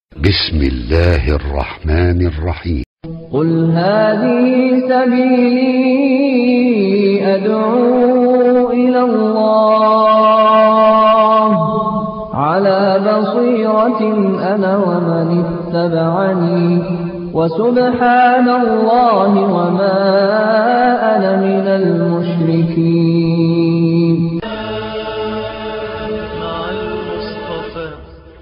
بسم الله الرحمن الرحيم قل هذه سبيلي أدعو إلى الله على بصيرة أنا ومن اتبعني وسبحان الله وما أنا من المشركين مع المصطفى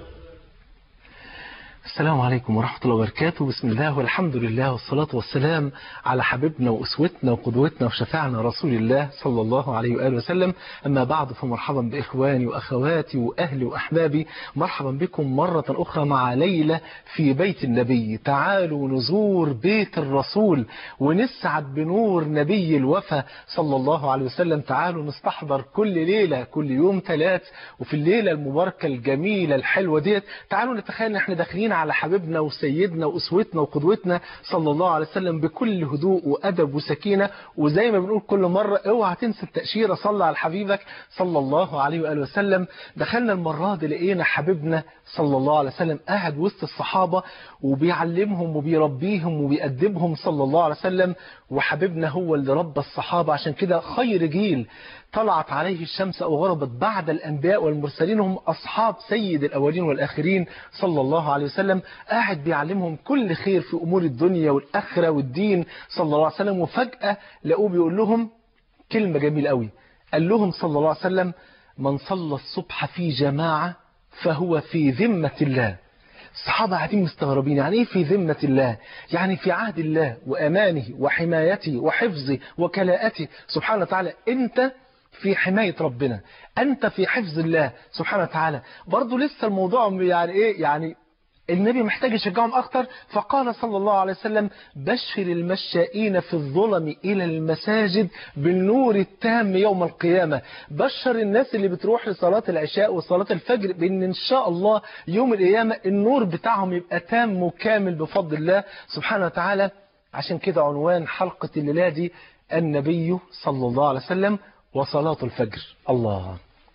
السلام عليكم ورحمة الله وبركاته بسم الله والحمد لله والصلاة والسلام على حبيبنا وأسوتنا وقدوتنا وشفاعنا رسول الله صلى الله عليه وآله وسلم أما بعد فمرحبا بإخواني وأخواتي وأهلي وأحبابي مرحبا بكم مرة أخرى مع ليلة في بيت النبي تعالوا نزور بيت الرسول ونسعد بنور نبي الوفا صلى الله عليه وسلم تعالوا نستحضر كل ليلة كل يوم ثلاث وفي الليلة المباركة الجميلة الحلوة ديت تعالوا نتخيل ان احنا داخلين على حبيبنا وسيدنا وأسوتنا وقدوتنا صلى الله عليه وسلم بكل هدوء وأدب وسكينة وزي ما بنقول كل مرة اوعى تنسى التأشيرة صلى على حبيبك صلى الله عليه وآله وسلم دخلنا المرة دي لقينا حبيبنا صلى الله عليه وسلم قاعد وسط الصحابة وبيعلمهم وبيربيهم وبيأدبهم صلى الله عليه وسلم وحبيبنا هو اللي ربى الصحابة عشان كده خير جيل طلعت عليه الشمس أو غربت بعد الأنبياء والمرسلين هم أصحاب سيد الأولين والآخرين صلى الله عليه وسلم قاعد بيعلمهم كل خير في أمور الدنيا والآخرة والدين صلى الله عليه وسلم وفجأة لقوه بيقول لهم كلمة جميلة قوي قال لهم صلى الله عليه وسلم من صلى الصبح في جماعة فهو في ذمة الله الصحابة قاعدين مستغربين يعني ايه في ذمة الله يعني في عهد الله وأمانه وحمايته وحفظه وكلاءته سبحانه وتعالى انت في حماية ربنا أنت في حفظ الله سبحانه وتعالى برضو لسه الموضوع يعني إيه يعني النبي محتاج يشجعهم أكتر فقال صلى الله عليه وسلم بشر المشائين في الظلم إلى المساجد بالنور التام يوم القيامة بشر الناس اللي بتروح لصلاة العشاء وصلاة الفجر بأن إن شاء الله يوم القيامة النور بتاعهم يبقى تام وكامل بفضل الله سبحانه وتعالى عشان كده عنوان حلقة الليلة دي النبي صلى الله عليه وسلم وصلاة الفجر الله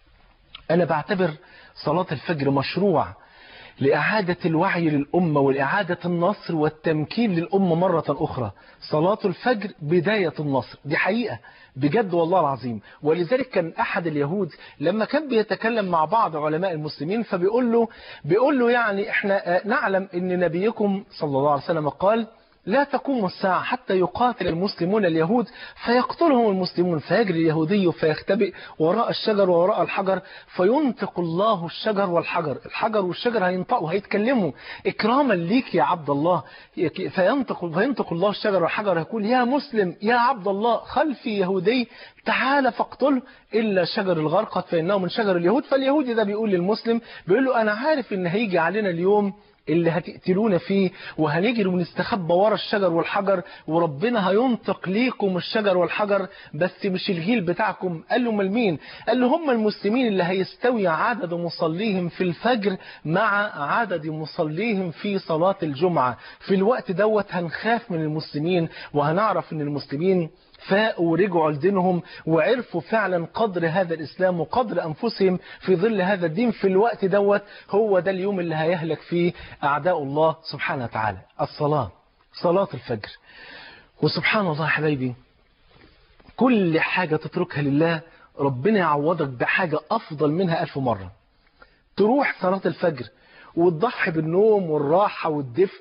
أنا بعتبر صلاة الفجر مشروع لإعادة الوعي للأمة والإعادة النصر والتمكين للأمة مرة أخرى صلاة الفجر بداية النصر دي حقيقة بجد والله العظيم ولذلك كان أحد اليهود لما كان بيتكلم مع بعض علماء المسلمين فبيقول له بيقول له يعني احنا نعلم ان نبيكم صلى الله عليه وسلم قال لا تقوم الساعة حتى يقاتل المسلمون اليهود فيقتلهم المسلمون فيجري اليهودي فيختبئ وراء الشجر ووراء الحجر فينطق الله الشجر والحجر الحجر والشجر هينطقوا هيتكلموا إكراما ليك يا عبد الله فينطق, فينطق الله الشجر والحجر يقول يا مسلم يا عبد الله خلفي يهودي تعال فاقتله إلا شجر الغرقد فإنه من شجر اليهود فاليهودي ده بيقول للمسلم بيقول له أنا عارف إن هيجي علينا اليوم اللي هتقتلونا فيه وهنجري ونستخبى ورا الشجر والحجر وربنا هينطق ليكم الشجر والحجر بس مش الجيل بتاعكم قال له امال مين قال له هم المسلمين اللي هيستوي عدد مصليهم في الفجر مع عدد مصليهم في صلاة الجمعة في الوقت دوت هنخاف من المسلمين وهنعرف ان المسلمين فاقوا ورجعوا لدينهم وعرفوا فعلا قدر هذا الإسلام وقدر أنفسهم في ظل هذا الدين في الوقت دوت هو ده اليوم اللي هيهلك فيه أعداء الله سبحانه وتعالى الصلاة صلاة الفجر وسبحان الله يا حبايبي كل حاجة تتركها لله ربنا يعوضك بحاجة أفضل منها ألف مرة تروح صلاة الفجر وتضحي بالنوم والراحة والدفء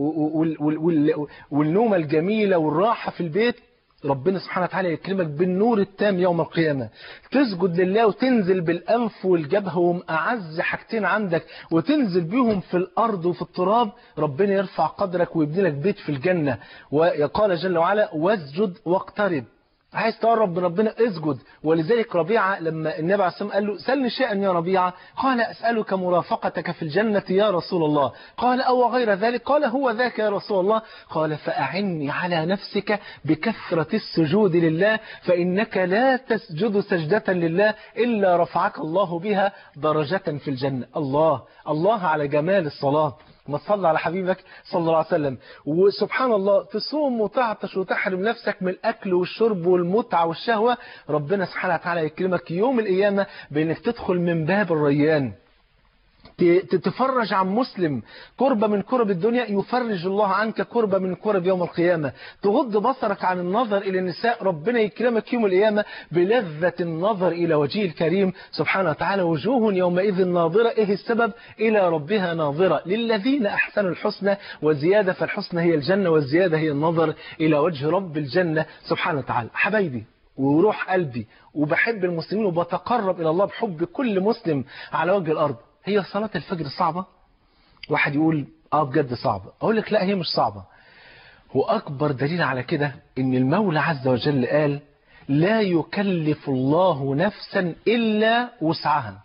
والنومة الجميلة والراحة في البيت ربنا سبحانه وتعالى يكرمك بالنور التام يوم القيامة تسجد لله وتنزل بالأنف والجبهة وهم أعز حاجتين عندك وتنزل بيهم في الأرض وفي التراب ربنا يرفع قدرك ويبني لك بيت في الجنة وقال جل وعلا واسجد واقترب عايز تقرب من ربنا اسجد ولذلك ربيعة لما النبي عليه الصلاة قال له سلني شيئا يا ربيعة قال أسألك مرافقتك في الجنة يا رسول الله قال أو غير ذلك قال هو ذاك يا رسول الله قال فأعني على نفسك بكثرة السجود لله فإنك لا تسجد سجدة لله إلا رفعك الله بها درجة في الجنة الله الله على جمال الصلاة ما تصلي على حبيبك صلى الله عليه وسلم وسبحان الله تصوم وتعطش وتحرم نفسك من الأكل والشرب والمتعة والشهوة ربنا سبحانه وتعالى يكرمك يوم القيامة بأنك تدخل من باب الريان تفرج عن مسلم كربة من كرب الدنيا يفرج الله عنك كربة من كرب يوم القيامة تغض بصرك عن النظر إلى النساء ربنا يكرمك يوم القيامة بلذة النظر إلى وجهه الكريم سبحانه وتعالى وجوه يومئذ ناظرة إيه السبب إلى ربها ناظرة للذين أحسنوا الحسنى وزيادة فالحسنى هي الجنة والزيادة هي النظر إلى وجه رب الجنة سبحانه وتعالى حبايبي وروح قلبي وبحب المسلمين وبتقرب إلى الله بحب كل مسلم على وجه الأرض هي صلاة الفجر صعبة واحد يقول اه بجد صعبة اقول لك لا هي مش صعبة هو اكبر دليل على كده ان المولى عز وجل قال لا يكلف الله نفسا الا وسعها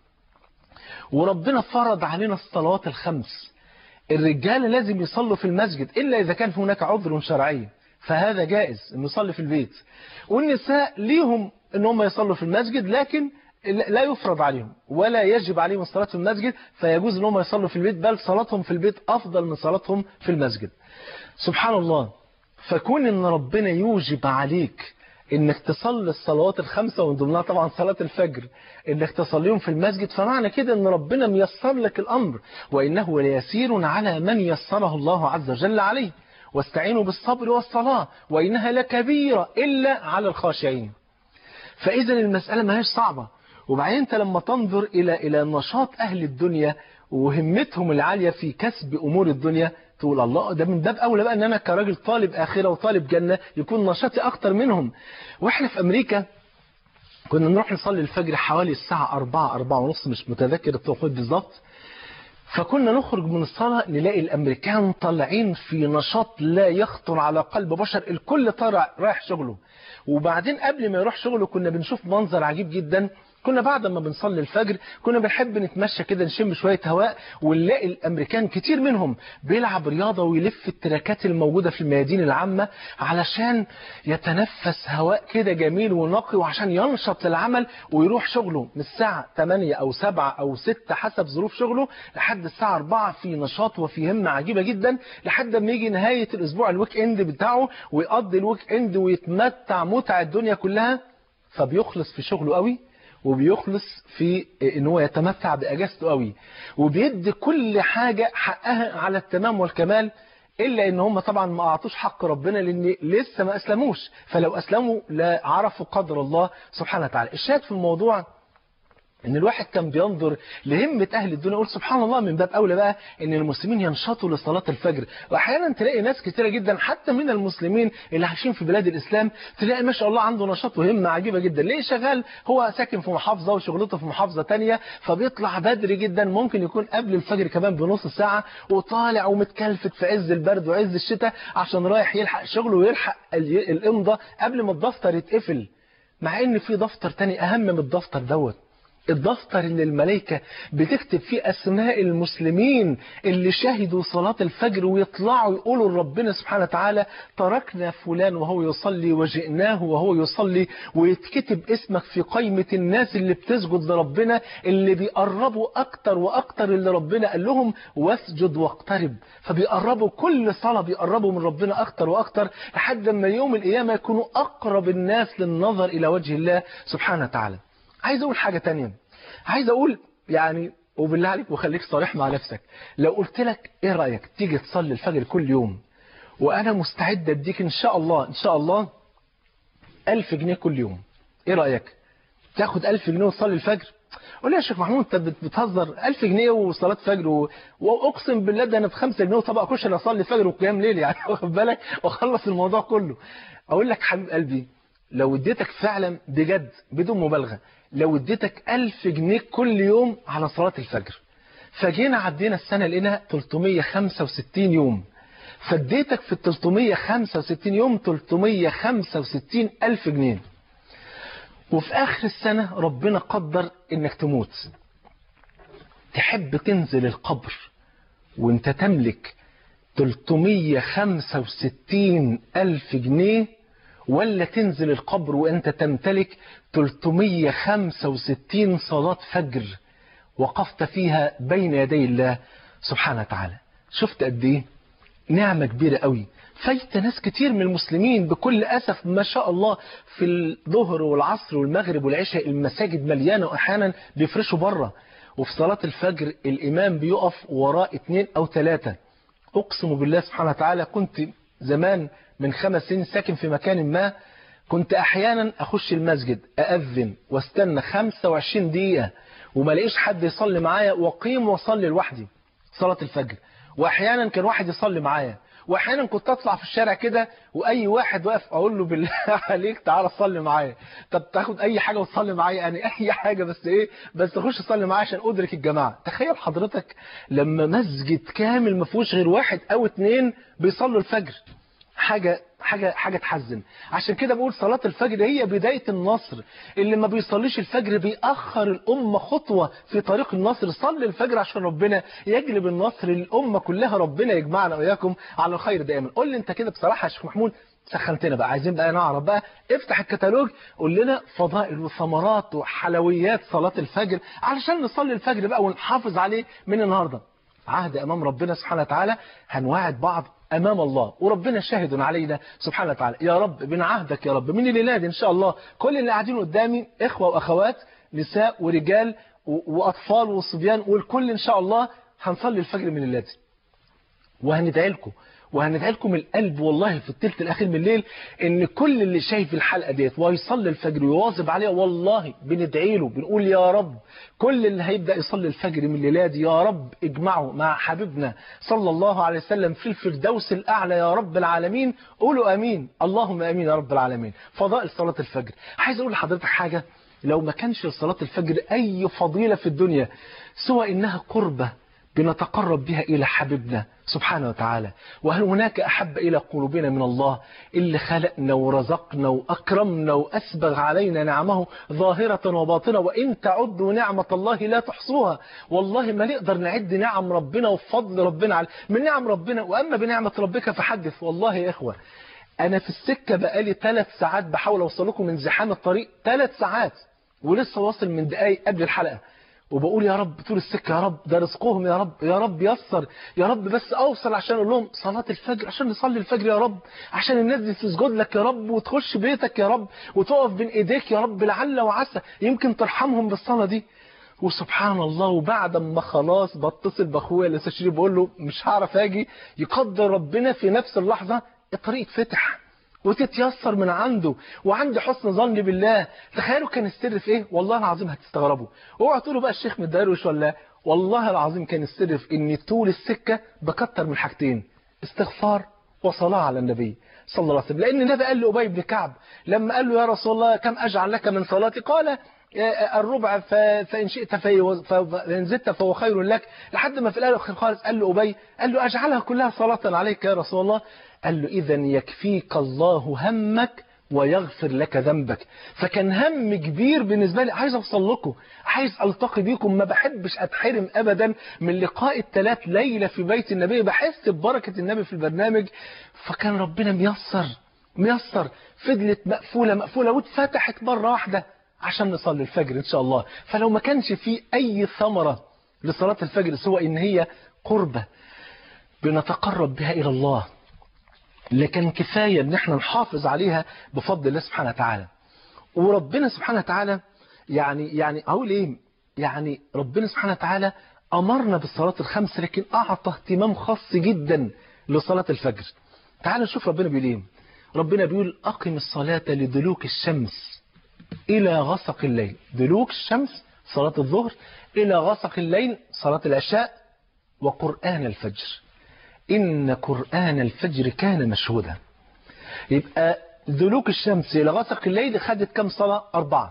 وربنا فرض علينا الصلوات الخمس الرجال لازم يصلوا في المسجد الا اذا كان هناك عذر شرعي فهذا جائز انه يصلي في البيت والنساء ليهم ان هم يصلوا في المسجد لكن لا يفرض عليهم ولا يجب عليهم الصلاة في المسجد فيجوز ان هم يصلوا في البيت بل صلاتهم في البيت أفضل من صلاتهم في المسجد سبحان الله فكون ان ربنا يوجب عليك انك تصلي الصلوات الخمسة ومن ضمنها طبعا صلاة الفجر انك تصليهم في المسجد فمعنى كده ان ربنا ميسر لك الامر وانه ليسير على من يسره الله عز وجل عليه واستعينوا بالصبر والصلاة وانها لكبيرة الا على الخاشعين فاذا المسألة ما هيش صعبة وبعدين انت لما تنظر الى الى نشاط اهل الدنيا وهمتهم العالية في كسب امور الدنيا تقول الله ده من باب اولى بقى ان انا كراجل طالب اخرة وطالب جنة يكون نشاطي اكتر منهم واحنا في امريكا كنا نروح نصلي الفجر حوالي الساعة 4 4 ونص مش متذكر التوقيت بالظبط فكنا نخرج من الصلاة نلاقي الامريكان طالعين في نشاط لا يخطر على قلب بشر الكل طالع رايح شغله وبعدين قبل ما يروح شغله كنا بنشوف منظر عجيب جدا كنا بعد ما بنصلي الفجر كنا بنحب نتمشى كده نشم شوية هواء ونلاقي الأمريكان كتير منهم بيلعب رياضة ويلف التراكات الموجودة في الميادين العامة علشان يتنفس هواء كده جميل ونقي وعشان ينشط للعمل ويروح شغله من الساعة 8 أو 7 أو 6 حسب ظروف شغله لحد الساعة 4 في نشاط وفي همة عجيبة جدا لحد ما يجي نهاية الأسبوع الويك إند بتاعه ويقضي الويك إند ويتمتع متع الدنيا كلها فبيخلص في شغله قوي وبيخلص في ان هو يتمتع باجازته قوي وبيدي كل حاجة حقها على التمام والكمال الا ان هم طبعا ما اعطوش حق ربنا لان لسه ما اسلموش فلو اسلموا لا عرفوا قدر الله سبحانه وتعالى الشاهد في الموضوع ان الواحد كان بينظر لهمة اهل الدنيا يقول سبحان الله من باب اولى بقى ان المسلمين ينشطوا لصلاة الفجر واحيانا تلاقي ناس كتيرة جدا حتى من المسلمين اللي عايشين في بلاد الاسلام تلاقي ما شاء الله عنده نشاط وهمة عجيبة جدا ليه شغال هو ساكن في محافظة وشغلته في محافظة تانية فبيطلع بدري جدا ممكن يكون قبل الفجر كمان بنص ساعة وطالع ومتكلفت في عز البرد وعز الشتاء عشان رايح يلحق شغله ويلحق الامضة قبل ما الدفتر يتقفل مع ان في دفتر تاني اهم من الدفتر دوت الدفتر اللي الملائكة بتكتب فيه أسماء المسلمين اللي شهدوا صلاة الفجر ويطلعوا يقولوا لربنا سبحانه وتعالى تركنا فلان وهو يصلي وجئناه وهو يصلي ويتكتب اسمك في قائمة الناس اللي بتسجد لربنا اللي بيقربوا أكتر وأكتر اللي ربنا قال لهم واسجد واقترب فبيقربوا كل صلاة بيقربوا من ربنا أكتر وأكتر لحد ما يوم القيامة يكونوا أقرب الناس للنظر إلى وجه الله سبحانه وتعالى عايز اقول حاجة تانية عايز اقول يعني وبالله عليك وخليك صريح مع نفسك لو قلت لك ايه رأيك تيجي تصلي الفجر كل يوم وانا مستعد اديك ان شاء الله ان شاء الله الف جنيه كل يوم ايه رأيك تاخد الف جنيه وتصلي الفجر قول لي يا شيخ محمود انت بتهزر 1000 جنيه وصلاه فجر و... واقسم بالله ده انا ب 5 جنيه وطبق كشري اصلي فجر وقيام ليل يعني واخد بالك واخلص الموضوع كله اقول لك حبيب قلبي لو اديتك فعلا بجد بدون مبالغه لو اديتك 1000 جنيه كل يوم على صلاه الفجر فجينا عدينا السنه لقينا 365 يوم فاديتك في ال 365 يوم 365 ألف جنيه وفي آخر السنة ربنا قدر إنك تموت تحب تنزل القبر وانت تملك 365 ألف جنيه ولا تنزل القبر وانت تمتلك 365 صلاة فجر وقفت فيها بين يدي الله سبحانه وتعالى شفت قد ايه نعمة كبيرة قوي فايت ناس كتير من المسلمين بكل أسف ما شاء الله في الظهر والعصر والمغرب والعشاء المساجد مليانة وأحيانا بيفرشوا بره وفي صلاة الفجر الإمام بيقف وراء اتنين أو ثلاثة أقسم بالله سبحانه وتعالى كنت زمان من خمس سنين ساكن في مكان ما كنت أحيانا أخش المسجد أأذن واستنى 25 دقيقة وما لاقيش حد يصلي معايا وأقيم وأصلي لوحدي صلاة الفجر وأحيانا كان واحد يصلي معايا واحيانا كنت اطلع في الشارع كده واي واحد واقف اقول له بالله عليك تعالى صلي معايا طب تاخد اي حاجه وتصلي معايا يعني اي حاجه بس ايه بس تخش تصلي معايا عشان ادرك الجماعه تخيل حضرتك لما مسجد كامل ما فيهوش غير واحد او اتنين بيصلوا الفجر حاجة حاجة حاجة تحزن عشان كده بقول صلاة الفجر هي بداية النصر اللي ما بيصليش الفجر بيأخر الأمة خطوة في طريق النصر صلي الفجر عشان ربنا يجلب النصر للأمة كلها ربنا يجمعنا وإياكم على الخير دائما قول لي أنت كده بصراحة يا شيخ محمود سخنتنا بقى عايزين بقى نعرف بقى افتح الكتالوج قول لنا فضائل وثمرات وحلويات صلاة الفجر علشان نصلي الفجر بقى ونحافظ عليه من النهارده عهد أمام ربنا سبحانه وتعالى هنواعد بعض أمام الله وربنا شاهد علينا سبحانه وتعالى يا رب من عهدك يا رب من الليلة دي إن شاء الله كل اللي قاعدين قدامي إخوة وأخوات نساء ورجال وأطفال وصبيان والكل إن شاء الله هنصلي الفجر من الليلة دي وهندعي لكم وهندعي لكم القلب والله في الثلث الاخير من الليل ان كل اللي شايف الحلقه ديت ويصلي الفجر ويواظب عليها والله بندعي له بنقول يا رب كل اللي هيبدا يصلي الفجر من الليله دي يا رب اجمعه مع حبيبنا صلى الله عليه وسلم في الفردوس الاعلى يا رب العالمين قولوا امين اللهم امين يا رب العالمين فضائل صلاه الفجر عايز اقول لحضرتك حاجه لو ما كانش لصلاه الفجر اي فضيله في الدنيا سوى انها قربه بنتقرب بها إلى حبيبنا سبحانه وتعالى وهل هناك أحب إلى قلوبنا من الله اللي خلقنا ورزقنا وأكرمنا وأسبغ علينا نعمه ظاهرة وباطنة وإن تعدوا نعمة الله لا تحصوها والله ما نقدر نعد نعم ربنا وفضل ربنا على من نعم ربنا وأما بنعمة ربك فحدث والله يا إخوة أنا في السكة بقالي ثلاث ساعات بحاول أوصل لكم من زحام الطريق ثلاث ساعات ولسه واصل من دقايق قبل الحلقة وبقول يا رب طول السكه يا رب ده رزقهم يا رب يا رب يسر يا رب بس اوصل عشان اقول لهم صلاه الفجر عشان نصلي الفجر يا رب عشان الناس دي تسجد لك يا رب وتخش بيتك يا رب وتقف بين ايديك يا رب لعل وعسى يمكن ترحمهم بالصلاه دي وسبحان الله وبعد ما خلاص بتصل باخويا لسه شريف بقول له مش هعرف اجي يقدر ربنا في نفس اللحظه الطريق اتفتح وتتيسر من عنده وعندي حسن ظن بالله تخيلوا كان السر في ايه والله العظيم هتستغربوا اوعوا تقولوا بقى الشيخ متدروش ولا والله العظيم كان السر في ان طول السكه بكتر من حاجتين استغفار وصلاه على النبي صلى الله عليه وسلم لان النبي قال لابي بن كعب لما قال له يا رسول الله كم اجعل لك من صلاتي قال الربع فإن شئت فإن زدت فهو خير لك لحد ما في الآخر خالص قال له أبي قال له أجعلها كلها صلاة عليك يا رسول الله قال له إذا يكفيك الله همك ويغفر لك ذنبك فكان هم كبير بالنسبة لي عايز أوصل لكم عايز ألتقي بيكم ما بحبش أتحرم أبدا من لقاء الثلاث ليلة في بيت النبي بحس ببركة النبي في البرنامج فكان ربنا ميسر ميسر فضلت مقفولة مقفولة واتفتحت مرة واحدة عشان نصلي الفجر إن شاء الله فلو ما كانش في أي ثمرة لصلاة الفجر سوى إن هي قربة بنتقرب بها إلى الله لكن كفاية ان احنا نحافظ عليها بفضل الله سبحانه وتعالى وربنا سبحانه وتعالى يعني يعني اقول ايه يعني ربنا سبحانه وتعالى امرنا بالصلاة الخمس لكن اعطى اهتمام خاص جدا لصلاة الفجر تعالوا نشوف ربنا بيقول ايه ربنا بيقول اقم الصلاة لدلوك الشمس الى غسق الليل دلوك الشمس صلاة الظهر الى غسق الليل صلاة العشاء وقرآن الفجر إن قرآن الفجر كان مشهودا يبقى دلوك الشمس إلى غسق الليل خدت كم صلاة أربعة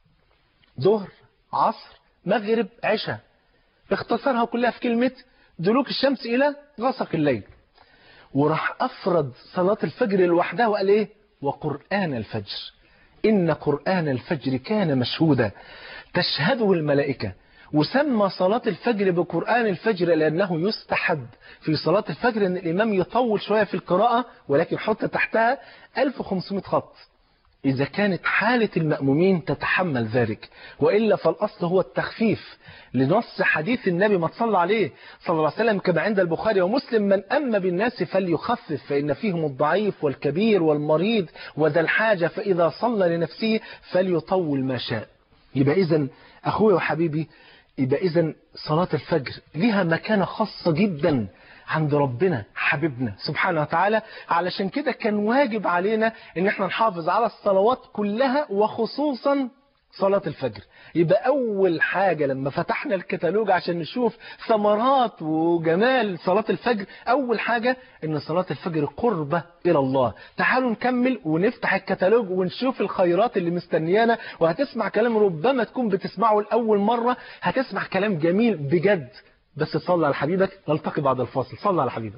ظهر عصر مغرب عشاء اختصرها كلها في كلمة دلوك الشمس إلى غسق الليل وراح أفرد صلاة الفجر لوحدها وقال إيه وقرآن الفجر إن قرآن الفجر كان مشهودا تشهده الملائكة وسمى صلاة الفجر بقرآن الفجر لأنه يستحب في صلاة الفجر أن الإمام يطول شوية في القراءة ولكن حط تحتها 1500 خط إذا كانت حالة المأمومين تتحمل ذلك وإلا فالأصل هو التخفيف لنص حديث النبي ما تصلى عليه صلى الله عليه وسلم كما عند البخاري ومسلم من أما بالناس فليخفف فإن فيهم الضعيف والكبير والمريض وذا الحاجة فإذا صلى لنفسه فليطول ما شاء يبقى إذا أخوي وحبيبي يبقى إذا صلاة الفجر ليها مكانة خاصة جدا عند ربنا حبيبنا سبحانه وتعالى علشان كده كان واجب علينا ان احنا نحافظ على الصلوات كلها وخصوصا صلاة الفجر يبقى أول حاجة لما فتحنا الكتالوج عشان نشوف ثمرات وجمال صلاة الفجر أول حاجة إن صلاة الفجر قربة إلى الله تعالوا نكمل ونفتح الكتالوج ونشوف الخيرات اللي مستنيانا وهتسمع كلام ربما تكون بتسمعه لأول مرة هتسمع كلام جميل بجد بس صلى على حبيبك نلتقي بعد الفاصل صلى على حبيبك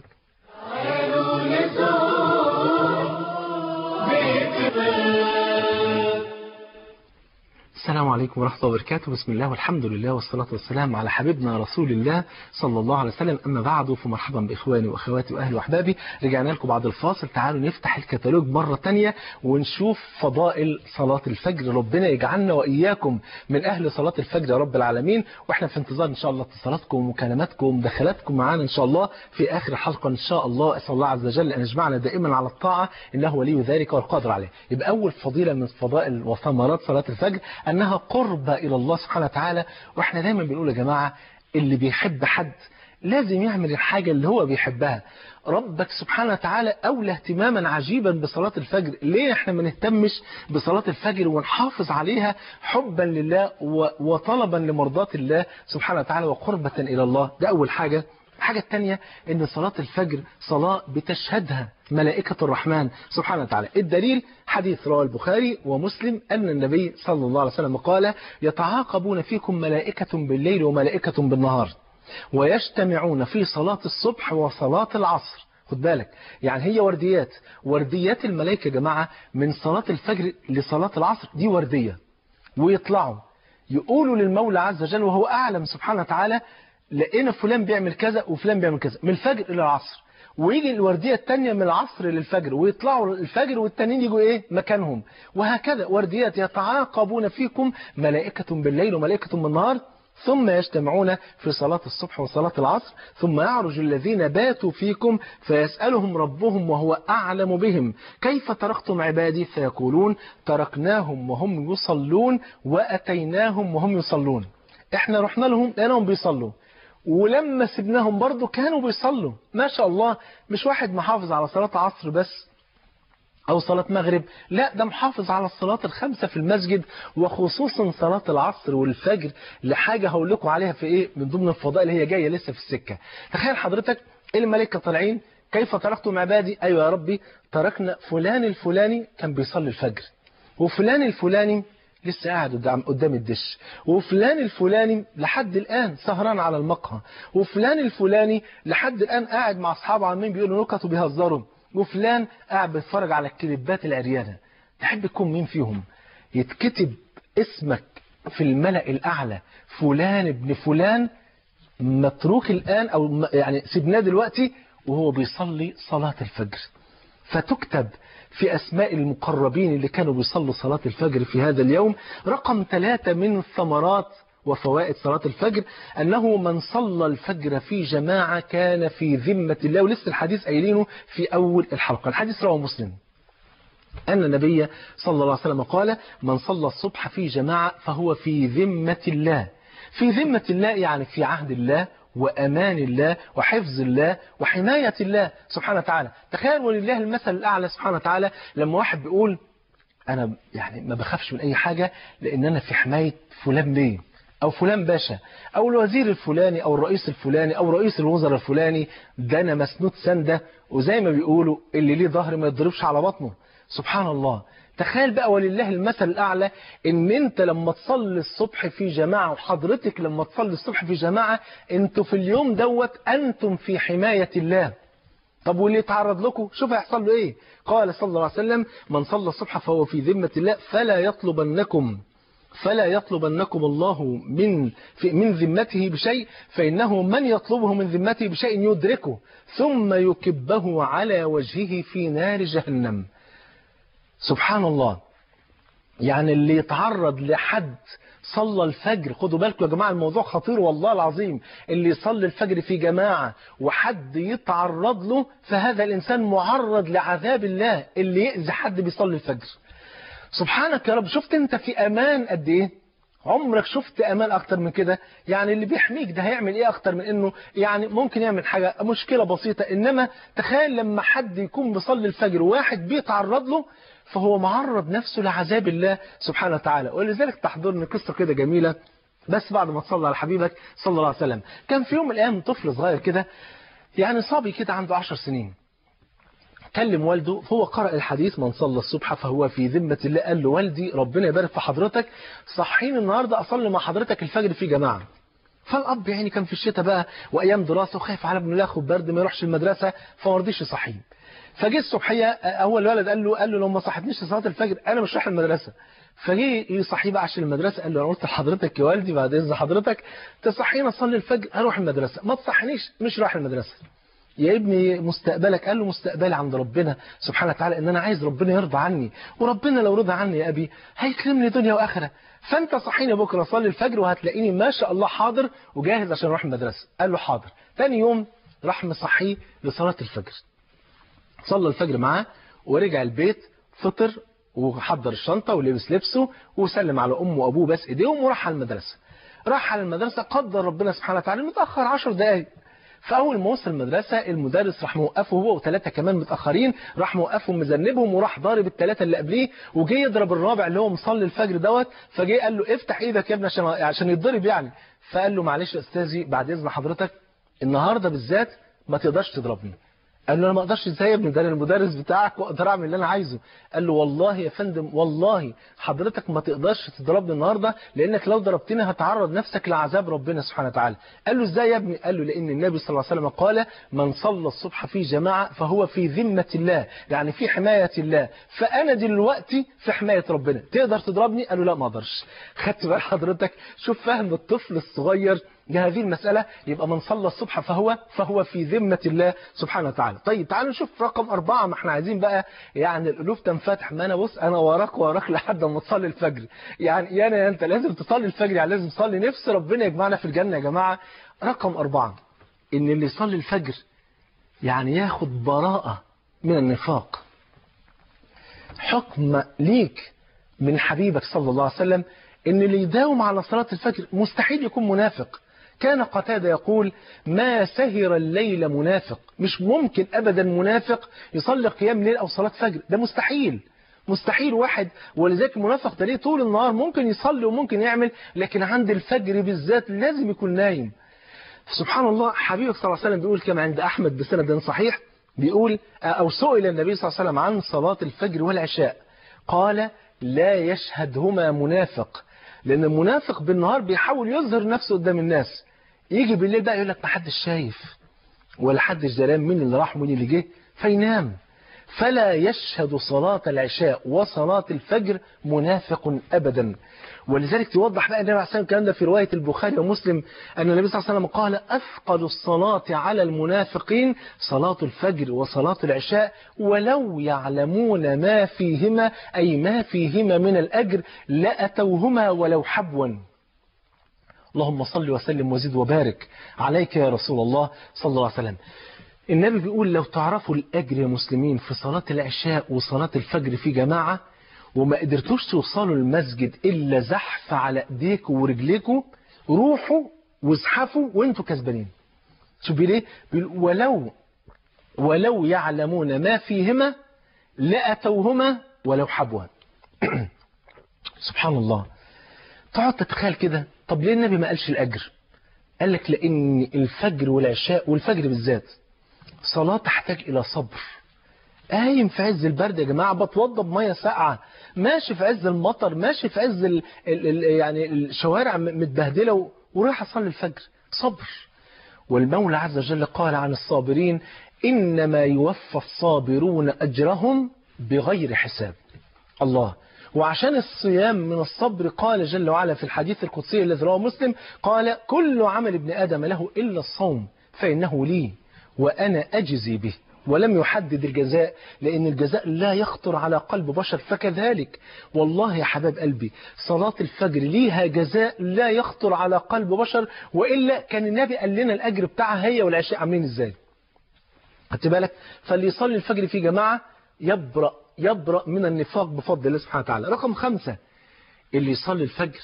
السلام عليكم ورحمة الله وبركاته بسم الله والحمد لله والصلاة والسلام على حبيبنا رسول الله صلى الله عليه وسلم أما بعد فمرحبا بإخواني وأخواتي وأهلي وأحبابي رجعنا لكم بعد الفاصل تعالوا نفتح الكتالوج مرة تانية ونشوف فضائل صلاة الفجر ربنا يجعلنا وإياكم من أهل صلاة الفجر يا رب العالمين وإحنا في انتظار إن شاء الله اتصالاتكم ومكالماتكم ومداخلاتكم معانا إن شاء الله في آخر الحلقة إن شاء الله أسأل الله عز وجل أن يجمعنا دائما على الطاعة إنه ولي ذلك والقادر عليه يبقى أول فضيلة من فضائل وثمرات صلاة الفجر أنها قرب إلى الله سبحانه وتعالى وإحنا دايما بنقول يا جماعة اللي بيحب حد لازم يعمل الحاجة اللي هو بيحبها ربك سبحانه وتعالى أولى اهتماما عجيبا بصلاة الفجر ليه احنا ما نهتمش بصلاة الفجر ونحافظ عليها حبا لله وطلبا لمرضات الله سبحانه وتعالى وقربة إلى الله ده أول حاجة الحاجة الثانية ان صلاة الفجر صلاة بتشهدها ملائكة الرحمن سبحانه وتعالى الدليل حديث رواه البخاري ومسلم أن النبي صلى الله عليه وسلم قال يتعاقبون فيكم ملائكة بالليل وملائكة بالنهار ويجتمعون في صلاة الصبح وصلاة العصر خد بالك يعني هي ورديات ورديات الملائكة يا جماعة من صلاة الفجر لصلاة العصر دي وردية ويطلعوا يقولوا للمولى عز وجل وهو أعلم سبحانه وتعالى لقينا فلان بيعمل كذا وفلان بيعمل كذا من الفجر إلى العصر ويجي الوردية التانية من العصر للفجر ويطلعوا الفجر والتانيين يجوا ايه مكانهم وهكذا ورديات يتعاقبون فيكم ملائكة بالليل وملائكة بالنهار ثم يجتمعون في صلاة الصبح وصلاة العصر ثم يعرج الذين باتوا فيكم فيسألهم ربهم وهو أعلم بهم كيف تركتم عبادي فيقولون تركناهم وهم يصلون وأتيناهم وهم يصلون احنا رحنا لهم لأنهم بيصلوا ولما سبناهم برضو كانوا بيصلوا ما شاء الله مش واحد محافظ على صلاة عصر بس أو صلاة مغرب لا ده محافظ على الصلاة الخمسة في المسجد وخصوصا صلاة العصر والفجر لحاجة هقول لكم عليها في إيه من ضمن الفضائل هي جاية لسه في السكة تخيل حضرتك الملائكة طالعين كيف تركتم عبادي أيوة يا ربي تركنا فلان الفلاني كان بيصلي الفجر وفلان الفلاني لسه قاعد قدام قدام الدش وفلان الفلاني لحد الآن سهران على المقهى وفلان الفلاني لحد الآن قاعد مع أصحابه عمالين بيقولوا نكت وبيهزروا وفلان قاعد بيتفرج على الكليبات العريانة تحب تكون مين فيهم يتكتب اسمك في الملأ الأعلى فلان ابن فلان متروك الآن أو يعني سيبناه دلوقتي وهو بيصلي صلاة الفجر فتكتب في أسماء المقربين اللي كانوا بيصلوا صلاة الفجر في هذا اليوم رقم ثلاثة من ثمرات وفوائد صلاة الفجر أنه من صلى الفجر في جماعة كان في ذمة الله ولسه الحديث قايلينه في أول الحلقة الحديث رواه مسلم أن النبي صلى الله عليه وسلم قال من صلى الصبح في جماعة فهو في ذمة الله في ذمة الله يعني في عهد الله وأمان الله وحفظ الله وحماية الله سبحانه وتعالى تخيل ولله المثل الأعلى سبحانه وتعالى لما واحد بيقول أنا يعني ما بخافش من أي حاجة لأن أنا في حماية فلان بيه أو فلان باشا أو الوزير الفلاني أو الرئيس الفلاني أو رئيس الوزراء الفلاني ده أنا مسنود سندة وزي ما بيقولوا اللي ليه ظهر ما يضربش على بطنه سبحان الله تخيل بقى ولله المثل الأعلى ان انت لما تصلي الصبح في جماعة وحضرتك لما تصلي الصبح في جماعة انتوا في اليوم دوت انتم في حماية الله طب واللي يتعرض لكم شوف هيحصل له ايه قال صلى الله عليه وسلم من صلى الصبح فهو في ذمة الله فلا يطلبنكم فلا يطلبنكم الله من في من ذمته بشيء فإنه من يطلبه من ذمته بشيء يدركه ثم يكبه على وجهه في نار جهنم سبحان الله يعني اللي يتعرض لحد صلى الفجر خدوا بالكم يا جماعة الموضوع خطير والله العظيم اللي يصلي الفجر في جماعة وحد يتعرض له فهذا الإنسان معرض لعذاب الله اللي يأذي حد بيصلي الفجر سبحانك يا رب شفت انت في أمان قد إيه عمرك شفت امان اكتر من كده يعني اللي بيحميك ده هيعمل ايه اكتر من انه يعني ممكن يعمل حاجه مشكله بسيطه انما تخيل لما حد يكون بيصلي الفجر وواحد بيتعرض له فهو معرض نفسه لعذاب الله سبحانه وتعالى ولذلك تحضرني قصه كده جميله بس بعد ما تصلى على حبيبك صلى الله عليه وسلم كان في يوم من الايام طفل صغير كده يعني صبي كده عنده 10 سنين كلم والده فهو قرأ الحديث من صلى الصبح فهو في ذمة الله قال له والدي ربنا يبارك في حضرتك صحيني النهاردة أصلي مع حضرتك الفجر في جماعة فالأب يعني كان في الشتاء بقى وأيام دراسة وخايف على ابنه ياخد برد ما يروحش المدرسة فما رضيش يصحيه فجه الصبحية أول ولد قال له قال له لو ما صحتنيش لصلاة الفجر أنا مش رايح المدرسة فجه يصحيه بقى عشان المدرسة قال له أنا قلت لحضرتك يا والدي بعد إذن حضرتك تصحيني أصلي الفجر أروح المدرسة ما تصحنيش مش رايح المدرسة يا ابني مستقبلك قال له مستقبلي عند ربنا سبحانه وتعالى ان انا عايز ربنا يرضى عني وربنا لو رضى عني يا ابي هيكرمني دنيا واخره فانت صحيني بكره صلي الفجر وهتلاقيني ما شاء الله حاضر وجاهز عشان اروح المدرسه قال له حاضر ثاني يوم راح مصحيه لصلاه الفجر صلى الفجر معاه ورجع البيت فطر وحضر الشنطه ولبس لبسه وسلم على امه وابوه بس ايديهم وراح على المدرسه راح على المدرسه قدر ربنا سبحانه وتعالى متاخر 10 دقائق فاول ما وصل المدرسه المدرس راح موقفه هو وثلاثه كمان متاخرين راح موقفهم مذنبهم وراح ضارب الثلاثه اللي قبليه وجه يضرب الرابع اللي هو مصلي الفجر دوت فجه قال له افتح ايدك يا ابني عشان عشان يتضرب يعني فقال له معلش يا استاذي بعد اذن حضرتك النهارده بالذات ما تقدرش تضربني قال له انا ما اقدرش ازاي يا ابني ده انا المدرس بتاعك واقدر اعمل اللي انا عايزه قال له والله يا فندم والله حضرتك ما تقدرش تضربني النهارده لانك لو ضربتني هتعرض نفسك لعذاب ربنا سبحانه وتعالى قال له ازاي يا ابني قال له لان النبي صلى الله عليه وسلم قال من صلى الصبح في جماعه فهو في ذمه الله يعني في حمايه الله فانا دلوقتي في حمايه ربنا تقدر تضربني قال له لا ما اقدرش خدت بال حضرتك شوف فهم الطفل الصغير لهذه المسألة يبقى من صلى الصبح فهو فهو في ذمة الله سبحانه وتعالى طيب تعالوا نشوف رقم أربعة ما احنا عايزين بقى يعني القلوب تنفتح ما أنا بص أنا وراك وراك لحد ما تصلي الفجر يعني يا أنا يا أنت لازم تصلي الفجر يعني لازم تصلي نفس ربنا يجمعنا في الجنة يا جماعة رقم أربعة إن اللي يصلي الفجر يعني ياخد براءة من النفاق حكم ليك من حبيبك صلى الله عليه وسلم ان اللي يداوم على صلاة الفجر مستحيل يكون منافق كان قتادة يقول ما سهر الليل منافق مش ممكن أبدا منافق يصلي قيام ليل أو صلاة فجر ده مستحيل مستحيل واحد ولذلك المنافق ده ليه طول النهار ممكن يصلي وممكن يعمل لكن عند الفجر بالذات لازم يكون نايم سبحان الله حبيبك صلى الله عليه وسلم بيقول كما عند أحمد بسند صحيح بيقول أو سئل النبي صلى الله عليه وسلم عن صلاة الفجر والعشاء قال لا يشهدهما منافق لأن المنافق بالنهار بيحاول يظهر نفسه قدام الناس يجي بالليل بقى يقول لك ما حدش شايف ولا حدش دران مين اللي راح ومين اللي جه فينام فلا يشهد صلاة العشاء وصلاة الفجر منافق أبدا ولذلك توضح بقى النبي عليه الصلاة الكلام ده في رواية البخاري ومسلم أن النبي صلى الله عليه وسلم قال أثقل الصلاة على المنافقين صلاة الفجر وصلاة العشاء ولو يعلمون ما فيهما أي ما فيهما من الأجر لأتوهما ولو حبوا اللهم صل وسلم وزد وبارك عليك يا رسول الله صلى الله عليه وسلم النبي بيقول لو تعرفوا الأجر يا مسلمين في صلاة العشاء وصلاة الفجر في جماعة وما قدرتوش توصلوا المسجد إلا زحف على إيديكم ورجليكم روحوا وازحفوا وانتوا كسبانين شوف ليه بيقول ولو ولو يعلمون ما فيهما لأتوهما ولو حبوا سبحان الله تقعد تتخيل كده طب ليه النبي ما قالش الأجر قال لك لأن الفجر والعشاء والفجر بالذات صلاة تحتاج إلى صبر قايم في عز البرد يا جماعة بتوضى بمية ساقعة ماشي في عز المطر ماشي في عز ال ال ال يعني الشوارع متبهدلة ورايح أصلي الفجر صبر والمولى عز وجل قال عن الصابرين إنما يوفى الصابرون أجرهم بغير حساب الله وعشان الصيام من الصبر قال جل وعلا في الحديث القدسي الذي رواه مسلم قال كل عمل ابن آدم له إلا الصوم فإنه لي وأنا أجزي به ولم يحدد الجزاء لأن الجزاء لا يخطر على قلب بشر فكذلك والله يا حباب قلبي صلاة الفجر ليها جزاء لا يخطر على قلب بشر وإلا كان النبي قال لنا الأجر بتاعها هي والعشاء عاملين إزاي خدت بالك فاللي يصلي الفجر في جماعة يبرأ يبرأ من النفاق بفضل الله سبحانه وتعالى رقم خمسة اللي يصلي الفجر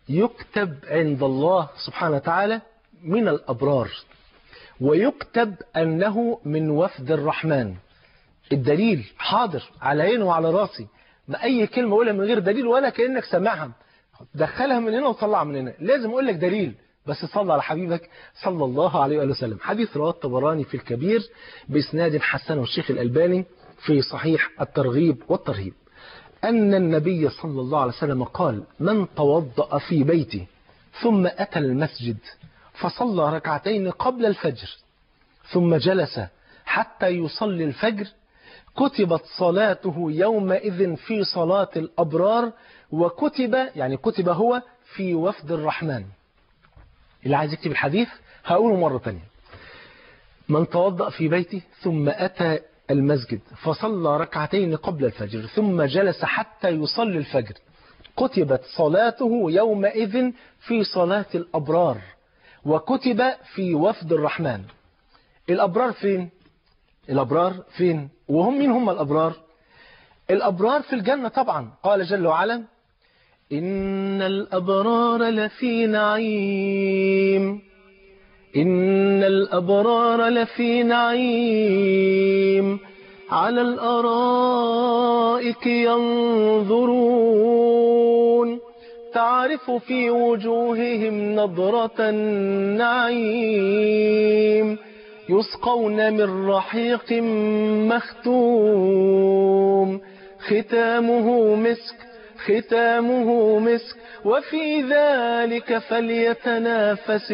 يكتب عند الله سبحانه وتعالى من الأبرار ويكتب أنه من وفد الرحمن الدليل حاضر على عيني وعلى راسي ما أي كلمة أقولها من غير دليل ولا كأنك سامعها دخلها من هنا وطلعها من هنا لازم أقول لك دليل بس صلى على حبيبك صلى الله عليه وآله وسلم حديث رواه الطبراني في الكبير بإسناد حسن والشيخ الألباني في صحيح الترغيب والترهيب أن النبي صلى الله عليه وسلم قال من توضأ في بيته ثم أتى المسجد فصلى ركعتين قبل الفجر ثم جلس حتى يصلي الفجر كتبت صلاته يومئذ في صلاة الأبرار وكتب يعني كتب هو في وفد الرحمن اللي عايز يكتب الحديث هقوله مرة تانية من توضأ في بيته ثم أتى المسجد فصلى ركعتين قبل الفجر ثم جلس حتى يصلي الفجر كتبت صلاته يومئذ في صلاة الأبرار وكتب في وفد الرحمن الأبرار فين؟ الأبرار فين؟ وهم مين هم الأبرار؟ الأبرار في الجنة طبعا قال جل وعلا إن الأبرار لفي نعيم إن الأبرار لفي نعيم على الأرائك ينظرون تعرف في وجوههم نضرة النعيم يسقون من رحيق مختوم ختامه مسك ختامه مسك وفي ذلك فليتنافس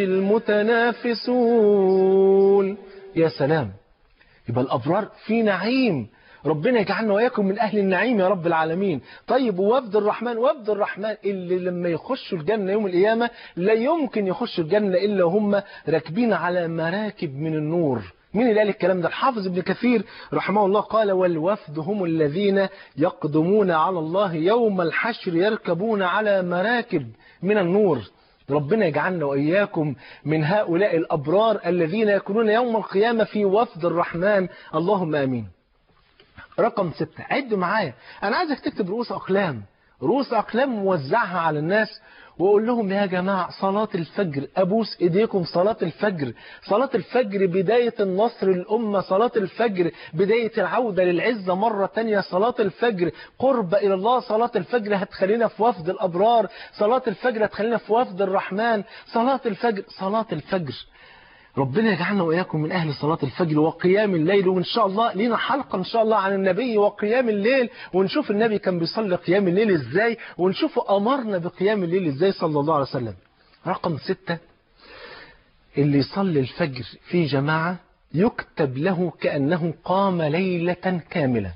المتنافسون يا سلام يبقى الأبرار في نعيم ربنا يجعلنا وإياكم من أهل النعيم يا رب العالمين طيب ووفد الرحمن وفد الرحمن اللي لما يخشوا الجنة يوم القيامة لا يمكن يخشوا الجنة إلا هم راكبين على مراكب من النور مين اللي قال الكلام ده الحافظ ابن كثير رحمه الله قال والوفد هم الذين يقدمون على الله يوم الحشر يركبون على مراكب من النور ربنا يجعلنا وإياكم من هؤلاء الأبرار الذين يكونون يوم القيامة في وفد الرحمن اللهم آمين رقم ستة عد معايا أنا عايزك تكتب رؤوس أقلام رؤوس أقلام موزعها على الناس وأقول لهم يا جماعة صلاة الفجر أبوس إيديكم صلاة الفجر صلاة الفجر بداية النصر للأمة صلاة الفجر بداية العودة للعزة مرة تانية صلاة الفجر قرب إلى الله صلاة الفجر هتخلينا في وفد الأبرار صلاة الفجر هتخلينا في وفد الرحمن صلاة الفجر صلاة الفجر ربنا يجعلنا وإياكم من أهل صلاة الفجر وقيام الليل وإن شاء الله لينا حلقة إن شاء الله عن النبي وقيام الليل ونشوف النبي كان بيصلي قيام الليل إزاي ونشوف أمرنا بقيام الليل إزاي صلى الله عليه وسلم رقم ستة اللي يصلي الفجر في جماعة يكتب له كأنه قام ليلة كاملة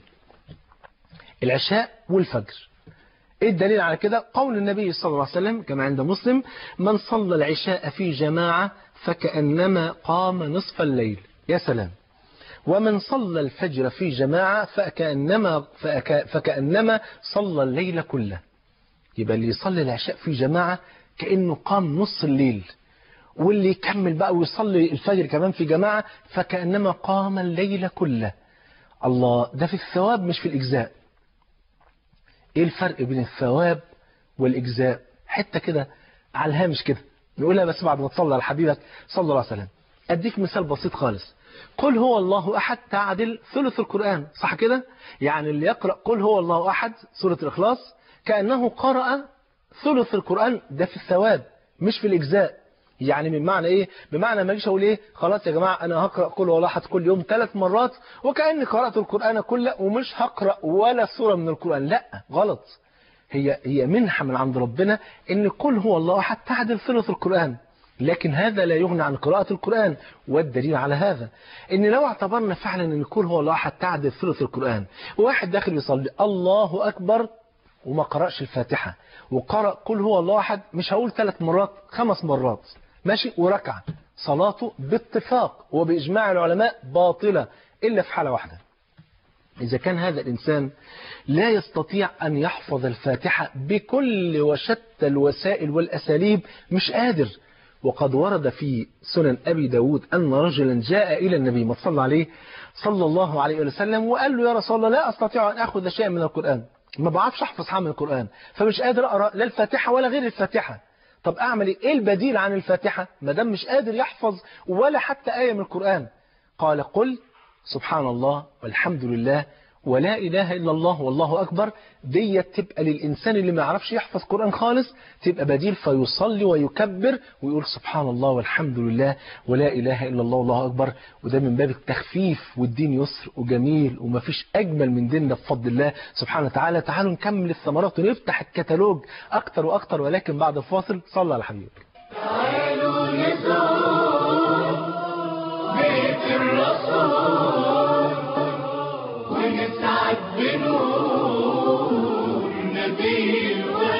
العشاء والفجر ايه الدليل على كده قول النبي صلى الله عليه وسلم كما عند مسلم من صلى العشاء في جماعة فكأنما قام نصف الليل يا سلام ومن صلى الفجر في جماعة فكأنما, فك فكأنما صلى الليل كله يبقى اللي يصلي العشاء في جماعة كأنه قام نص الليل واللي يكمل بقى ويصلي الفجر كمان في جماعة فكأنما قام الليل كله الله ده في الثواب مش في الإجزاء ايه الفرق بين الثواب والإجزاء حتة كده على الهامش كده نقولها بس بعد ما تصلي على حبيبك صلى الله عليه وسلم أديك مثال بسيط خالص قل هو الله أحد تعدل ثلث القرآن صح كده يعني اللي يقرأ قل هو الله أحد سورة الإخلاص كأنه قرأ ثلث القرآن ده في الثواب مش في الإجزاء يعني من معنى ايه بمعنى ما اجيش اقول ايه خلاص يا جماعه انا هقرا قل هو الله احد كل يوم ثلاث مرات وكاني قرات القران كله ومش هقرا ولا سوره من القران لا غلط هي هي منحة من عند ربنا ان قل هو الله احد تعدل ثلث القرآن لكن هذا لا يغني عن قراءة القرآن والدليل على هذا ان لو اعتبرنا فعلا ان قل هو الله احد تعدل ثلث القرآن وواحد داخل يصلي الله اكبر وما قرأش الفاتحة وقرأ قل هو الله احد مش هقول ثلاث مرات خمس مرات ماشي وركعة صلاته باتفاق وبإجماع العلماء باطلة إلا في حالة واحدة إذا كان هذا الإنسان لا يستطيع أن يحفظ الفاتحة بكل وشتى الوسائل والأساليب مش قادر وقد ورد في سنن أبي داود أن رجلا جاء إلى النبي ما صلى عليه صلى الله عليه وسلم وقال له يا رسول الله لا أستطيع أن أخذ شيئا من القرآن ما بعرفش أحفظ حاجة من القرآن فمش قادر أقرأ لا الفاتحة ولا غير الفاتحة طب اعمل ايه ايه البديل عن الفاتحة ما دام مش قادر يحفظ ولا حتى آية من القرآن قال قل سبحان الله والحمد لله ولا إله إلا الله والله أكبر دي تبقى للإنسان اللي ما يعرفش يحفظ قرآن خالص تبقى بديل فيصلي ويكبر ويقول سبحان الله والحمد لله ولا إله إلا الله والله أكبر وده من باب التخفيف والدين يسر وجميل وما فيش أجمل من ديننا بفضل الله سبحانه وتعالى تعالوا نكمل الثمرات ونفتح الكتالوج أكتر وأكتر ولكن بعد الفاصل صلى على حبيبك تعالوا نزور بيت الرسول ونسعد بنور نبي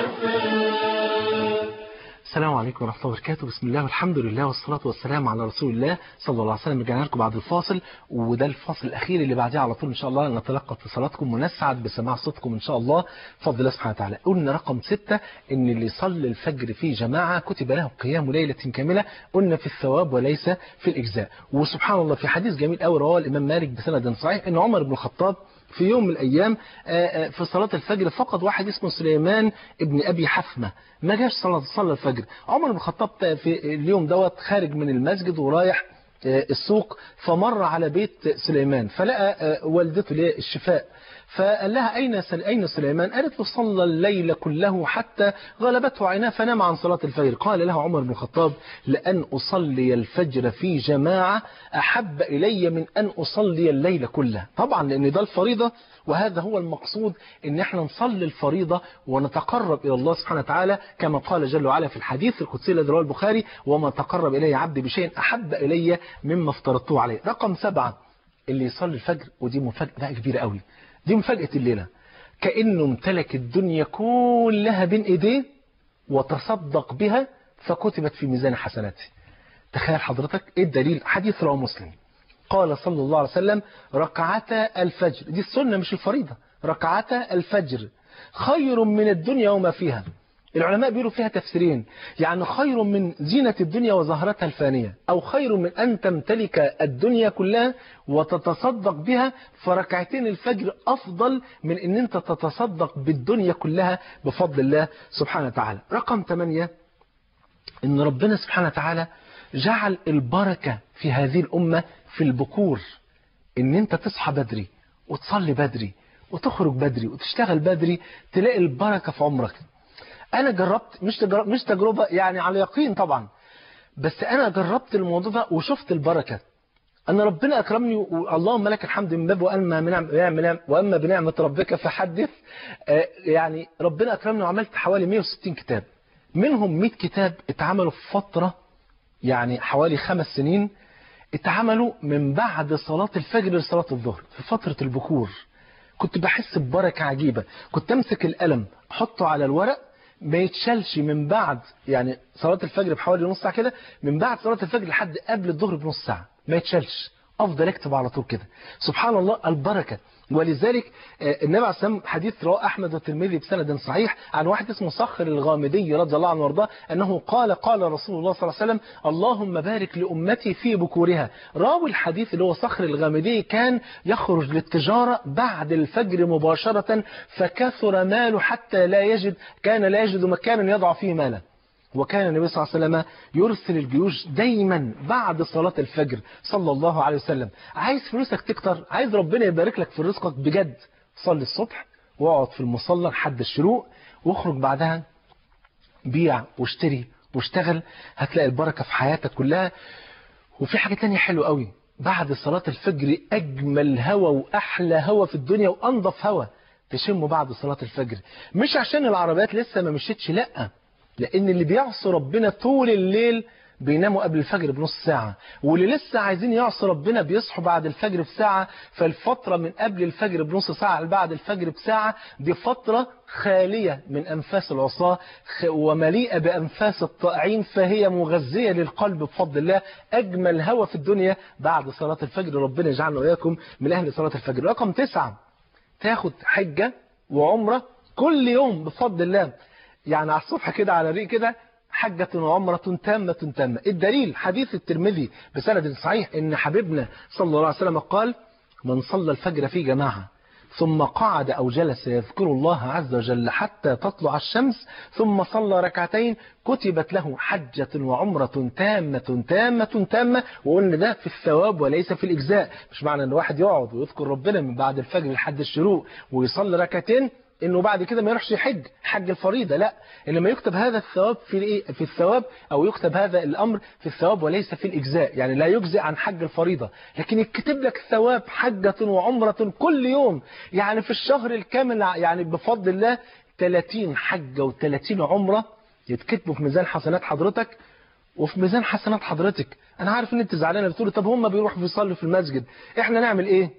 الوفاء السلام عليكم ورحمة الله وبركاته بسم الله والحمد لله والصلاة والسلام على رسول الله صلى الله عليه وسلم رجعنا لكم بعد الفاصل وده الفاصل الأخير اللي بعديه على طول إن شاء الله نتلقى اتصالاتكم ونسعد بسماع صوتكم إن شاء الله بفضل الله سبحانه وتعالى قلنا رقم ستة إن اللي يصلي الفجر في جماعة كتب له قيام ليلة كاملة قلنا في الثواب وليس في الإجزاء وسبحان الله في حديث جميل قوي رواه الإمام مالك بسند صحيح إن عمر بن الخطاب في يوم من الأيام آه، آه، في صلاة الفجر فقد واحد اسمه سليمان ابن أبي حثمة ما جاش صلاة صلى الفجر عمر بن الخطاب في اليوم دوت خارج من المسجد ورايح آه، السوق فمر على بيت سليمان فلقى آه، والدته اللي هي الشفاء فقال لها أين سل... أين سليمان؟ قالت له صلى الليل كله حتى غلبته عيناه فنام عن صلاة الفجر قال لها عمر بن الخطاب لأن أصلي الفجر في جماعة أحب إلي من أن أصلي الليل كله طبعا لأن ده الفريضة وهذا هو المقصود ان احنا نصلي الفريضة ونتقرب الى الله سبحانه وتعالى كما قال جل وعلا في الحديث القدسي الذي رواه البخاري وما تقرب الي عبدي بشيء احب الي مما افترضته عليه رقم سبعة اللي يصلي الفجر ودي مفاجأة بقى كبيرة قوي دي مفاجأة الليلة كأنه امتلك الدنيا كلها بين ايديه وتصدق بها فكتبت في ميزان حسناته تخيل حضرتك ايه الدليل حديث رواه مسلم قال صلى الله عليه وسلم ركعتا الفجر دي السنة مش الفريضة ركعتا الفجر خير من الدنيا وما فيها العلماء بيقولوا فيها تفسيرين يعني خير من زينة الدنيا وزهرتها الفانية أو خير من أن تمتلك الدنيا كلها وتتصدق بها فركعتين الفجر أفضل من أن أنت تتصدق بالدنيا كلها بفضل الله سبحانه وتعالى رقم 8 أن ربنا سبحانه وتعالى جعل البركة في هذه الأمة في البكور ان انت تصحى بدري وتصلي بدري وتخرج بدري وتشتغل بدري تلاقي البركة في عمرك انا جربت مش تجربة, مش تجربة يعني على يقين طبعا بس انا جربت الموضوع ده وشفت البركة أن ربنا أكرمني واللهم لك الحمد من باب وأما, بنعم وأما بنعمة ربك فحدث يعني ربنا أكرمني وعملت حوالي 160 كتاب منهم 100 كتاب اتعملوا في فترة يعني حوالي خمس سنين اتعملوا من بعد صلاة الفجر لصلاة الظهر في فترة البكور كنت بحس ببركة عجيبة كنت امسك القلم احطه على الورق ما يتشالش من بعد يعني صلاة الفجر بحوالي نص ساعة كده من بعد صلاة الفجر لحد قبل الظهر بنص ساعة ما يتشالش افضل اكتب على طول كده سبحان الله البركة ولذلك النبي عليه السلام حديث رواه احمد والترمذي بسند صحيح عن واحد اسمه صخر الغامدي رضي الله عنه وارضاه انه قال قال رسول الله صلى الله عليه وسلم اللهم بارك لامتي في بكورها راوي الحديث اللي هو صخر الغامدي كان يخرج للتجاره بعد الفجر مباشره فكثر ماله حتى لا يجد كان لا يجد مكانا يضع فيه ماله وكان النبي صلى الله عليه وسلم يرسل الجيوش دايما بعد صلاة الفجر صلى الله عليه وسلم عايز فلوسك تكتر عايز ربنا يبارك لك في رزقك بجد صلي الصبح واقعد في المصلى لحد الشروق واخرج بعدها بيع واشتري واشتغل هتلاقي البركة في حياتك كلها وفي حاجة تانية حلوة قوي بعد صلاة الفجر أجمل هوا وأحلى هوا في الدنيا وأنظف هوا تشمه بعد صلاة الفجر مش عشان العربيات لسه ما مشيتش لأ لأن اللي بيعصوا ربنا طول الليل بيناموا قبل الفجر بنص ساعة واللي لسه عايزين يعصوا ربنا بيصحوا بعد الفجر بساعة فالفترة من قبل الفجر بنص ساعة بعد الفجر بساعة دي فترة خالية من أنفاس العصاة ومليئة بأنفاس الطائعين فهي مغذية للقلب بفضل الله أجمل هوى في الدنيا بعد صلاة الفجر ربنا يجعلنا وإياكم من أهل صلاة الفجر رقم تسعة تاخد حجة وعمرة كل يوم بفضل الله يعني على الصبح كده على الريق كده حجة وعمرة تامة تامة الدليل حديث الترمذي بسند صحيح ان حبيبنا صلى الله عليه وسلم قال من صلى الفجر في جماعة ثم قعد أو جلس يذكر الله عز وجل حتى تطلع الشمس ثم صلى ركعتين كتبت له حجة وعمرة تامة تامة تامة وقلنا ده في الثواب وليس في الإجزاء مش معنى أن واحد يقعد ويذكر ربنا من بعد الفجر لحد الشروق ويصلي ركعتين انه بعد كده ما يروحش يحج حج الفريضه لا انما يكتب هذا الثواب في الايه في الثواب او يكتب هذا الامر في الثواب وليس في الاجزاء يعني لا يجزئ عن حج الفريضه لكن يكتب لك ثواب حجه وعمره كل يوم يعني في الشهر الكامل يعني بفضل الله 30 حجه و30 عمره يتكتبوا في ميزان حسنات حضرتك وفي ميزان حسنات حضرتك انا عارف ان انت زعلانه بتقولي طب هم بيروحوا بيصلوا في المسجد احنا نعمل ايه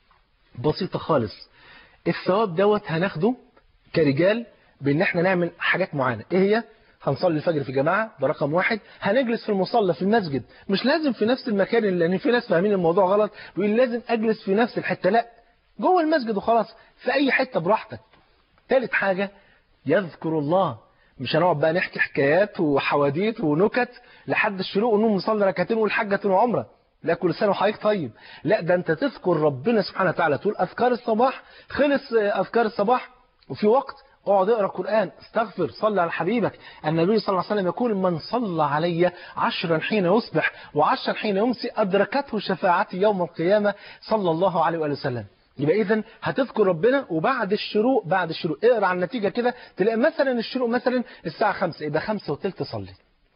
بسيطه خالص الثواب دوت هناخده كرجال بان احنا نعمل حاجات معينه ايه هي هنصلي الفجر في جماعه ده رقم واحد هنجلس في المصلى في المسجد مش لازم في نفس المكان لان في ناس فاهمين الموضوع غلط بيقول لازم اجلس في نفس الحته لا جوه المسجد وخلاص في اي حته براحتك ثالث حاجه يذكر الله مش هنقعد بقى نحكي حكايات وحواديت ونكت لحد الشروق ونقوم نصلي ركعتين ونقول حجه وعمره لا كل سنه وحضرتك طيب لا ده انت تذكر ربنا سبحانه وتعالى تقول اذكار الصباح خلص اذكار الصباح وفي وقت اقعد اقرا قران استغفر صلي على حبيبك النبي صلى الله عليه وسلم يقول من صلى علي عشرا حين يصبح وعشرا حين يمسي ادركته شفاعتي يوم القيامه صلى الله عليه واله وسلم يبقى اذا هتذكر ربنا وبعد الشروق بعد الشروق اقرا على النتيجه كده تلاقي مثلا الشروق مثلا الساعه 5 يبقى 5 وثلث تصلي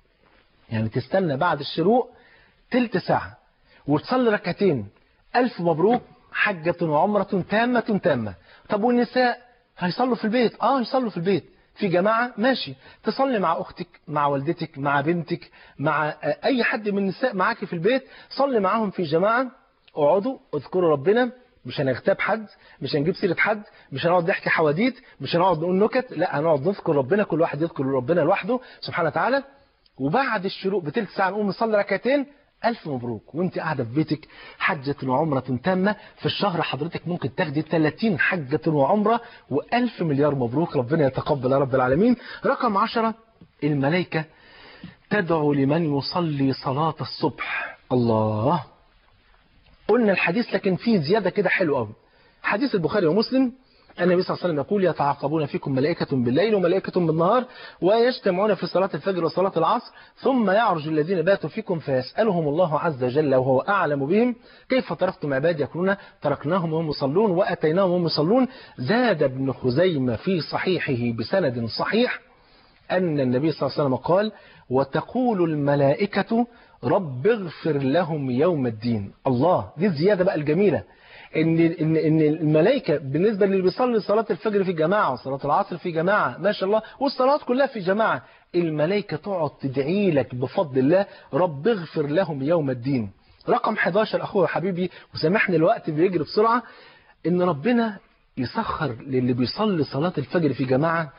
يعني تستنى بعد الشروق ثلث ساعه وتصلي ركعتين ألف مبروك حجة وعمرة تامة تامة طب والنساء هيصلوا في البيت اه يصلوا في البيت في جماعة ماشي تصلي مع أختك مع والدتك مع بنتك مع أي حد من النساء معاك في البيت صلي معاهم في جماعة اقعدوا اذكروا ربنا مش هنغتاب حد مش هنجيب سيرة حد مش هنقعد نحكي حواديت مش هنقعد نقول نكت لا هنقعد نذكر ربنا كل واحد يذكر ربنا لوحده سبحانه وتعالى وبعد الشروق بثلث ساعة نقوم نصلي ركعتين ألف مبروك وانت قاعدة في بيتك حجة وعمرة تامة في الشهر حضرتك ممكن تاخدي 30 حجة وعمرة وألف مليار مبروك ربنا يتقبل يا رب العالمين رقم عشرة الملائكة تدعو لمن يصلي صلاة الصبح الله قلنا الحديث لكن فيه زيادة كده حلو قوي حديث البخاري ومسلم النبي صلى الله عليه وسلم يقول يتعاقبون فيكم ملائكة بالليل وملائكة بالنهار ويجتمعون في صلاة الفجر وصلاة العصر ثم يعرج الذين باتوا فيكم فيسألهم الله عز وجل وهو أعلم بهم كيف تركتم عبادي يقولون تركناهم وهم يصلون وأتيناهم وهم يصلون زاد ابن خزيمة في صحيحه بسند صحيح أن النبي صلى الله عليه وسلم قال وتقول الملائكة رب اغفر لهم يوم الدين الله دي الزيادة بقى الجميلة ان ان ان الملائكه بالنسبه للي بيصلي صلاه الفجر في جماعه وصلاه العصر في جماعه ما شاء الله والصلاه كلها في جماعه الملائكه تقعد تدعي لك بفضل الله رب اغفر لهم يوم الدين رقم 11 اخويا حبيبي وسامحني الوقت بيجري بسرعه ان ربنا يسخر للي بيصلي صلاه الفجر في جماعه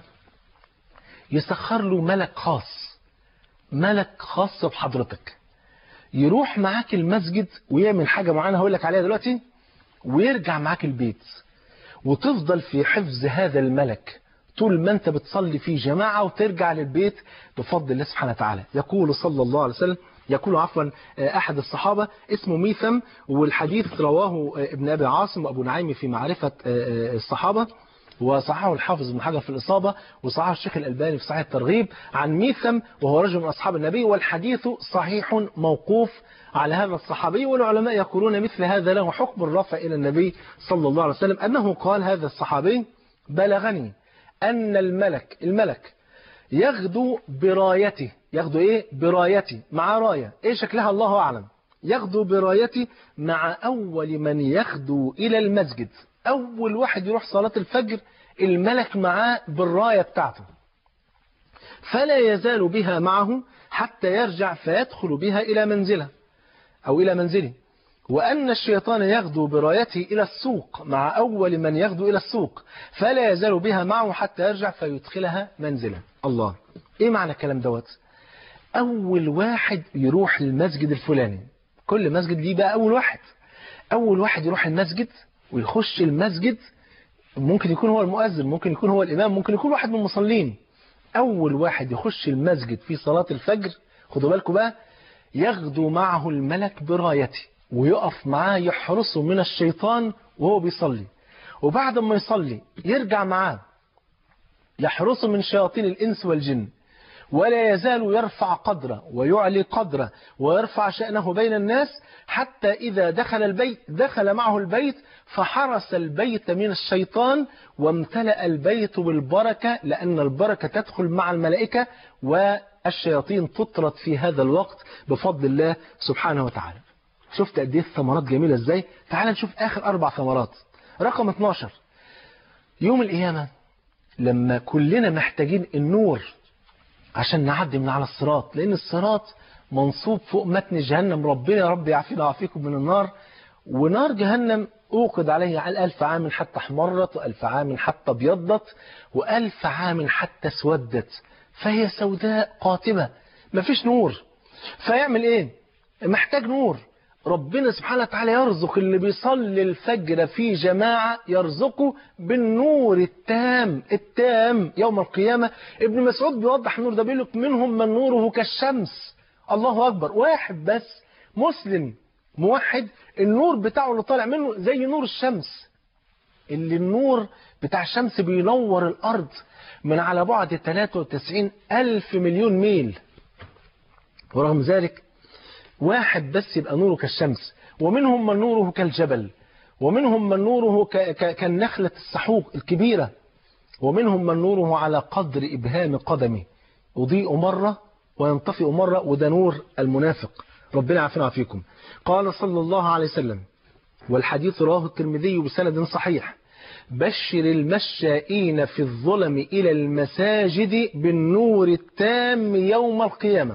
يسخر له ملك خاص ملك خاص بحضرتك يروح معاك المسجد ويعمل حاجه معينه هقول لك عليها دلوقتي ويرجع معاك البيت وتفضل في حفظ هذا الملك طول ما انت بتصلي في جماعة وترجع للبيت بفضل الله سبحانه وتعالى يقول صلى الله عليه وسلم يقول عفوا أحد الصحابة اسمه ميثم والحديث رواه ابن أبي عاصم وأبو نعيم في معرفة الصحابة وصححه الحافظ ابن حجر في الإصابة وصححه الشيخ الألباني في صحيح الترغيب عن ميثم وهو رجل من أصحاب النبي والحديث صحيح موقوف على هذا الصحابي والعلماء يقولون مثل هذا له حكم الرفع إلى النبي صلى الله عليه وسلم أنه قال هذا الصحابي بلغني أن الملك الملك يغدو برايته يغدو إيه برايتي مع راية إيه شكلها الله أعلم يغدو برايتي مع أول من يغدو إلى المسجد أول واحد يروح صلاة الفجر الملك معاه بالراية بتاعته فلا يزال بها معه حتى يرجع فيدخل بها إلى منزله أو إلى منزله وأن الشيطان يغدو برايته إلى السوق مع أول من يغدو إلى السوق فلا يزال بها معه حتى يرجع فيدخلها منزله الله إيه معنى الكلام دوت أول واحد يروح المسجد الفلاني كل مسجد ليه بقى أول واحد أول واحد يروح المسجد ويخش المسجد ممكن يكون هو المؤذن ممكن يكون هو الإمام ممكن يكون واحد من المصلين أول واحد يخش المسجد في صلاة الفجر خدوا بالكم بقى يغدو معه الملك برايته ويقف معاه يحرسه من الشيطان وهو بيصلي وبعد ما يصلي يرجع معاه يحرسه من شياطين الإنس والجن ولا يزال يرفع قدره ويعلي قدره ويرفع شأنه بين الناس حتى إذا دخل البيت دخل معه البيت فحرس البيت من الشيطان وامتلأ البيت بالبركة لأن البركة تدخل مع الملائكة والشياطين تطرد في هذا الوقت بفضل الله سبحانه وتعالى شفت قد ايه الثمرات جميلة ازاي تعال نشوف آخر أربع ثمرات رقم 12 يوم القيامة لما كلنا محتاجين النور عشان نعدي من على الصراط لأن الصراط منصوب فوق متن جهنم ربنا يا رب يعافينا ويعافيكم من النار ونار جهنم أوقد عليه على ألف عام حتى احمرت وألف عام حتى ابيضت وألف عام حتى اسودت فهي سوداء قاتمة مفيش نور فيعمل إيه محتاج نور ربنا سبحانه وتعالى يرزق اللي بيصلي الفجر في جماعة يرزقه بالنور التام التام يوم القيامة ابن مسعود بيوضح النور ده بيقول لك منهم من نوره كالشمس الله أكبر واحد بس مسلم موحد النور بتاعه اللي طالع منه زي نور الشمس اللي النور بتاع الشمس بينور الأرض من على بعد 93 ألف مليون ميل ورغم ذلك واحد بس يبقى نوره كالشمس ومنهم من نوره كالجبل ومنهم من نوره ك... ك... كالنخلة السحوق الكبيرة ومنهم من نوره على قدر إبهام قدمه يضيء مرة وينطفئ مرة وده نور المنافق ربنا يعافينا ويعافيكم قال صلى الله عليه وسلم والحديث رواه الترمذي بسند صحيح بشر المشائين في الظلم إلى المساجد بالنور التام يوم القيامة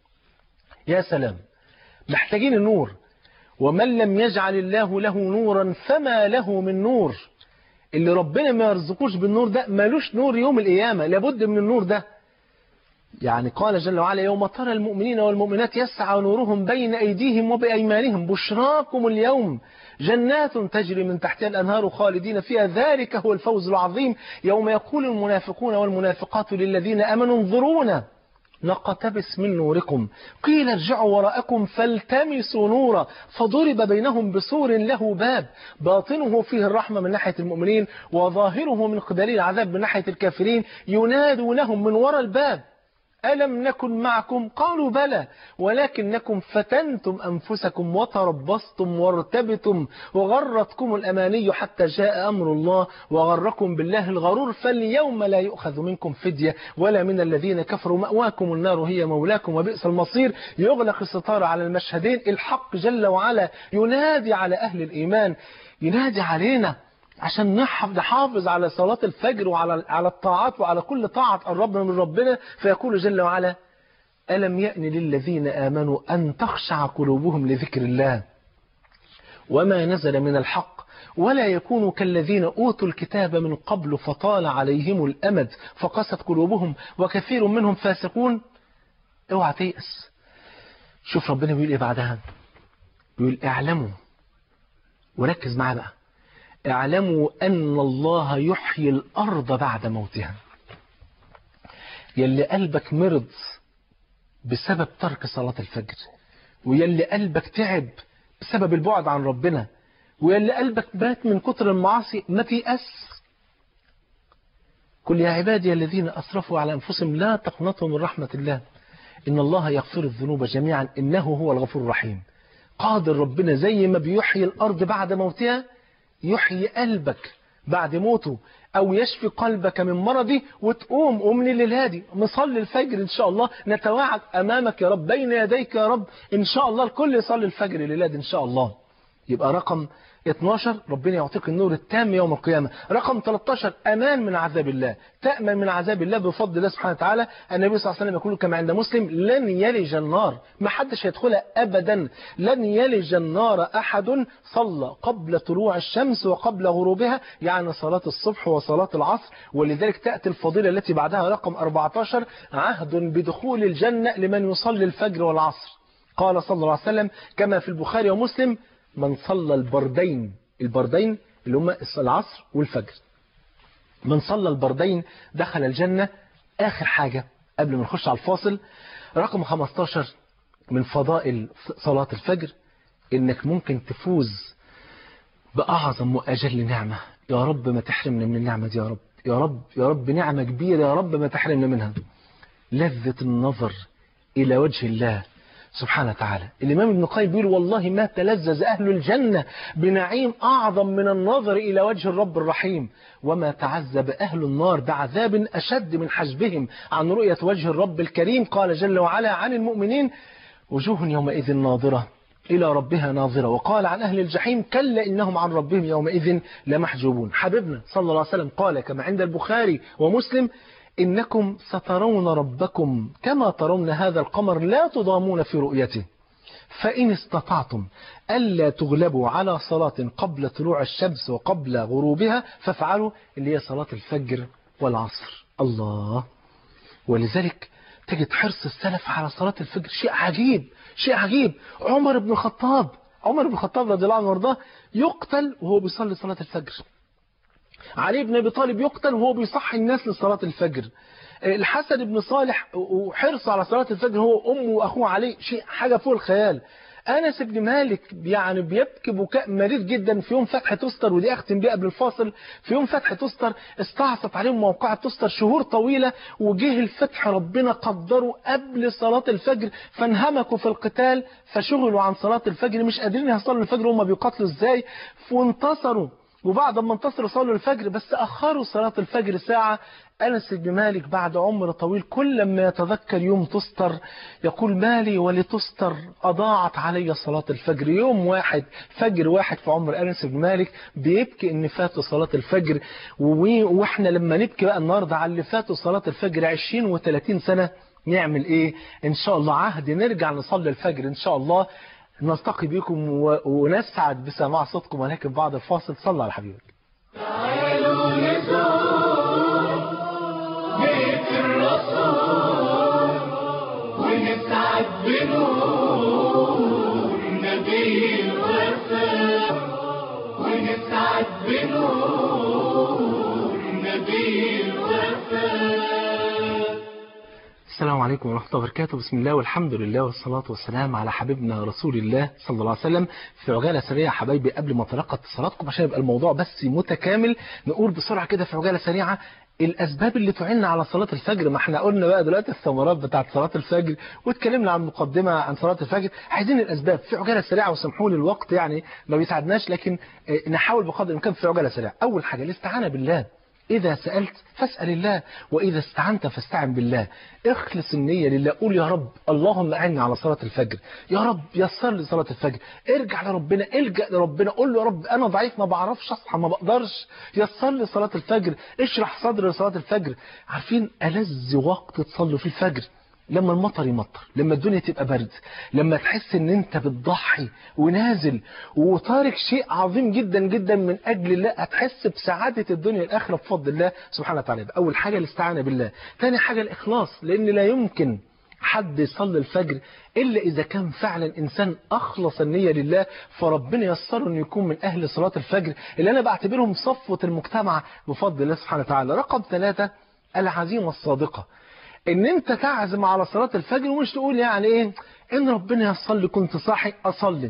يا سلام محتاجين النور ومن لم يجعل الله له نورا فما له من نور اللي ربنا ما يرزقوش بالنور ده مالوش نور يوم القيامة لابد من النور ده يعني قال جل وعلا يوم ترى المؤمنين والمؤمنات يسعى نورهم بين أيديهم وبأيمانهم بشراكم اليوم جنات تجري من تحتها الأنهار خالدين فيها ذلك هو الفوز العظيم يوم يقول المنافقون والمنافقات للذين أمنوا انظرونا نقتبس من نوركم قيل ارجعوا وراءكم فالتمسوا نورا فضرب بينهم بسور له باب باطنه فيه الرحمة من ناحية المؤمنين وظاهره من قبل العذاب من ناحية الكافرين ينادونهم من وراء الباب ألم نكن معكم قالوا بلى ولكنكم فتنتم أنفسكم وتربصتم وارتبتم وغرتكم الأماني حتى جاء أمر الله وغركم بالله الغرور فاليوم لا يؤخذ منكم فدية ولا من الذين كفروا مأواكم النار هي مولاكم وبئس المصير يغلق الستار على المشهدين الحق جل وعلا ينادي على أهل الإيمان ينادي علينا عشان نحافظ نحافظ على صلاة الفجر وعلى على الطاعات وعلى كل طاعة قربنا من ربنا فيقول جل وعلا ألم يأن للذين آمنوا أن تخشع قلوبهم لذكر الله وما نزل من الحق ولا يكونوا كالذين أوتوا الكتاب من قبل فطال عليهم الأمد فقست قلوبهم وكثير منهم فاسقون اوعى تيأس شوف ربنا بيقول ايه بعدها بيقول اعلموا وركز معاه بقى اعلموا أن الله يحيي الأرض بعد موتها يلي قلبك مرض بسبب ترك صلاة الفجر ويلي قلبك تعب بسبب البعد عن ربنا ويلي قلبك بات من كتر المعاصي ما تيأس قل يا عبادي الذين أسرفوا على أنفسهم لا تقنطوا من رحمة الله إن الله يغفر الذنوب جميعا إنه هو الغفور الرحيم قادر ربنا زي ما بيحيي الأرض بعد موتها يحيي قلبك بعد موته أو يشفي قلبك من مرضه وتقوم قوم لي للهادي مصلي الفجر إن شاء الله نتواعد أمامك يا رب بين يديك يا رب إن شاء الله الكل يصلي الفجر للهادي إن شاء الله يبقى رقم 12 ربنا يعطيك النور التام يوم القيامة رقم 13 أمان من عذاب الله تأمن من عذاب الله بفضل الله سبحانه وتعالى النبي صلى الله عليه وسلم يقول كما عند مسلم لن يلج النار ما حدش هيدخلها أبدا لن يلج النار أحد صلى قبل طلوع الشمس وقبل غروبها يعني صلاة الصبح وصلاة العصر ولذلك تأتي الفضيلة التي بعدها رقم 14 عهد بدخول الجنة لمن يصلي الفجر والعصر قال صلى الله عليه وسلم كما في البخاري ومسلم من صلى البردين البردين اللي هم العصر والفجر من صلى البردين دخل الجنة آخر حاجة قبل ما نخش على الفاصل رقم 15 من فضائل صلاة الفجر إنك ممكن تفوز بأعظم وأجل نعمة يا رب ما تحرمنا من النعمة دي يا رب يا رب يا رب نعمة كبيرة يا رب ما تحرمنا منها لذة النظر إلى وجه الله سبحانه وتعالى الإمام ابن القيم بيقول والله ما تلذذ أهل الجنة بنعيم أعظم من النظر إلى وجه الرب الرحيم وما تعذب أهل النار بعذاب أشد من حجبهم عن رؤية وجه الرب الكريم قال جل وعلا عن المؤمنين وجوه يومئذ ناظرة إلى ربها ناظرة وقال عن أهل الجحيم كلا إنهم عن ربهم يومئذ لمحجوبون حبيبنا صلى الله عليه وسلم قال كما عند البخاري ومسلم إنكم سترون ربكم كما ترون هذا القمر لا تضامون في رؤيته فإن استطعتم ألا تغلبوا على صلاة قبل طلوع الشمس وقبل غروبها فافعلوا اللي هي صلاة الفجر والعصر الله ولذلك تجد حرص السلف على صلاة الفجر شيء عجيب شيء عجيب عمر بن الخطاب عمر بن الخطاب رضي الله عنه وارضاه يقتل وهو بيصلي صلاة الفجر علي بن ابي طالب يقتل وهو بيصحي الناس لصلاة الفجر الحسن بن صالح وحرص على صلاة الفجر هو أمه وأخوه عليه شيء حاجة فوق الخيال أنس بن مالك يعني بيبكي بكاء مريض جدا في يوم فتح تستر ودي أختم بيه قبل الفاصل في يوم فتح تستر استعصت عليهم موقعة تستر شهور طويلة وجه الفتح ربنا قدره قبل صلاة الفجر فانهمكوا في القتال فشغلوا عن صلاة الفجر مش قادرين يصلوا الفجر هم بيقاتلوا ازاي وانتصروا وبعد ما انتصروا صلوا الفجر بس أخروا صلاة الفجر ساعة أنس بن مالك بعد عمر طويل كل ما يتذكر يوم تستر يقول مالي ولتستر أضاعت علي صلاة الفجر يوم واحد فجر واحد في عمر أنس بن مالك بيبكي إن فاتوا صلاة الفجر وإحنا لما نبكي بقى النهاردة على اللي فاتوا صلاة الفجر 20 و30 سنة نعمل إيه إن شاء الله عهد نرجع نصلي الفجر إن شاء الله نلتقي بكم ونسعد بسماع صوتكم ولكن بعد الفاصل صلى على حبيبك تعالوا نزور بيت الرسول ونسعد بنور نبي الوفاء ونسعد بنور نبي الوفاء السلام عليكم ورحمة الله وبركاته بسم الله والحمد لله والصلاة والسلام على حبيبنا رسول الله صلى الله عليه وسلم في عجالة سريعة حبايبي قبل ما اتلقى اتصالاتكم عشان يبقى الموضوع بس متكامل نقول بسرعة كده في عجالة سريعة الأسباب اللي تعيننا على صلاة الفجر ما احنا قلنا بقى دلوقتي الثمرات بتاعت صلاة الفجر واتكلمنا عن مقدمة عن صلاة الفجر عايزين الأسباب في عجالة سريعة وسامحوا لي الوقت يعني ما بيساعدناش لكن اه نحاول بقدر الإمكان في عجالة سريعة أول حاجة الاستعانة بالله إذا سألت فاسأل الله وإذا استعنت فاستعن بالله اخلص النية لله قول يا رب اللهم أعني على صلاة الفجر يا رب يسر لي صلاة الفجر ارجع لربنا الجأ لربنا قول له يا رب أنا ضعيف ما بعرفش أصحى ما بقدرش يسر لي صلاة الفجر اشرح صدري لصلاة الفجر عارفين ألذ وقت تصلوا في الفجر لما المطر يمطر لما الدنيا تبقى برد لما تحس ان انت بتضحي ونازل وتارك شيء عظيم جدا جدا من اجل الله هتحس بسعادة الدنيا الاخرة بفضل الله سبحانه وتعالى اول حاجة الاستعانة بالله تاني حاجة الاخلاص لان لا يمكن حد يصلي الفجر إلا إذا كان فعلا إنسان أخلص النية لله فربنا يسره أن يكون من أهل صلاة الفجر اللي أنا بعتبرهم صفوة المجتمع بفضل الله سبحانه وتعالى رقم ثلاثة العزيمة الصادقة ان انت تعزم على صلاة الفجر ومش تقول يعني ايه ان ربنا يصلي كنت صاحي اصلي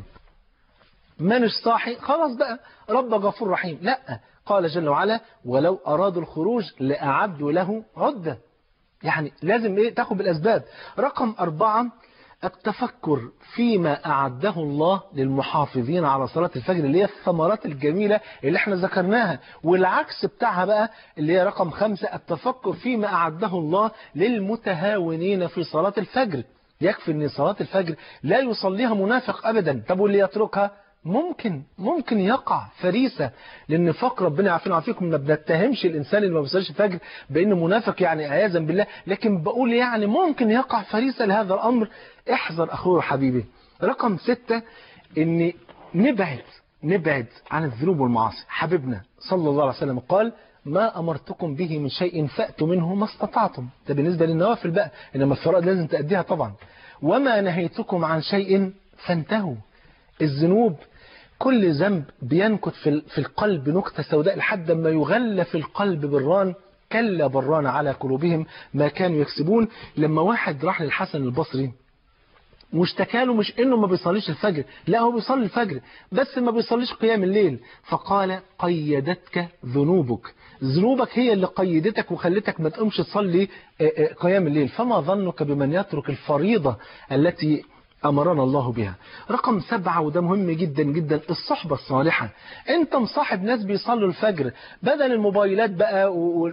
مانش صاحي خلاص بقى رب غفور رحيم لا قال جل وعلا ولو ارادوا الخروج لاعدوا له عدة يعني لازم ايه تاخد بالاسباب رقم اربعة التفكر فيما أعده الله للمحافظين على صلاة الفجر اللي هي الثمرات الجميلة اللي احنا ذكرناها والعكس بتاعها بقى اللي هي رقم خمسة التفكر فيما أعده الله للمتهاونين في صلاة الفجر يكفي ان صلاة الفجر لا يصليها منافق أبدا طب واللي يتركها ممكن ممكن يقع فريسة للنفاق ربنا يعافينا ويعافيكم ما بنتهمش الإنسان اللي ما بيصليش الفجر بأنه منافق يعني عياذا بالله لكن بقول يعني ممكن يقع فريسة لهذا الأمر احذر أخوه حبيبي رقم ستة ان نبعد نبعد عن الذنوب والمعاصي حبيبنا صلى الله عليه وسلم قال ما أمرتكم به من شيء فأتوا منه ما استطعتم ده بالنسبة للنوافل بقى إنما الفرائض لازم تأديها طبعا وما نهيتكم عن شيء فانتهوا الذنوب كل ذنب بينكت في في القلب نكتة سوداء لحد ما يغلى في القلب بالران كلا بران على قلوبهم ما كانوا يكسبون لما واحد راح للحسن البصري واشتكى له مش انه ما بيصليش الفجر لا هو بيصلي الفجر بس ما بيصليش قيام الليل فقال قيدتك ذنوبك ذنوبك هي اللي قيدتك وخلتك ما تقومش تصلي قيام الليل فما ظنك بمن يترك الفريضة التي أمرنا الله بها رقم سبعة وده مهم جدا جدا الصحبة الصالحة انت مصاحب ناس بيصلوا الفجر بدل الموبايلات بقى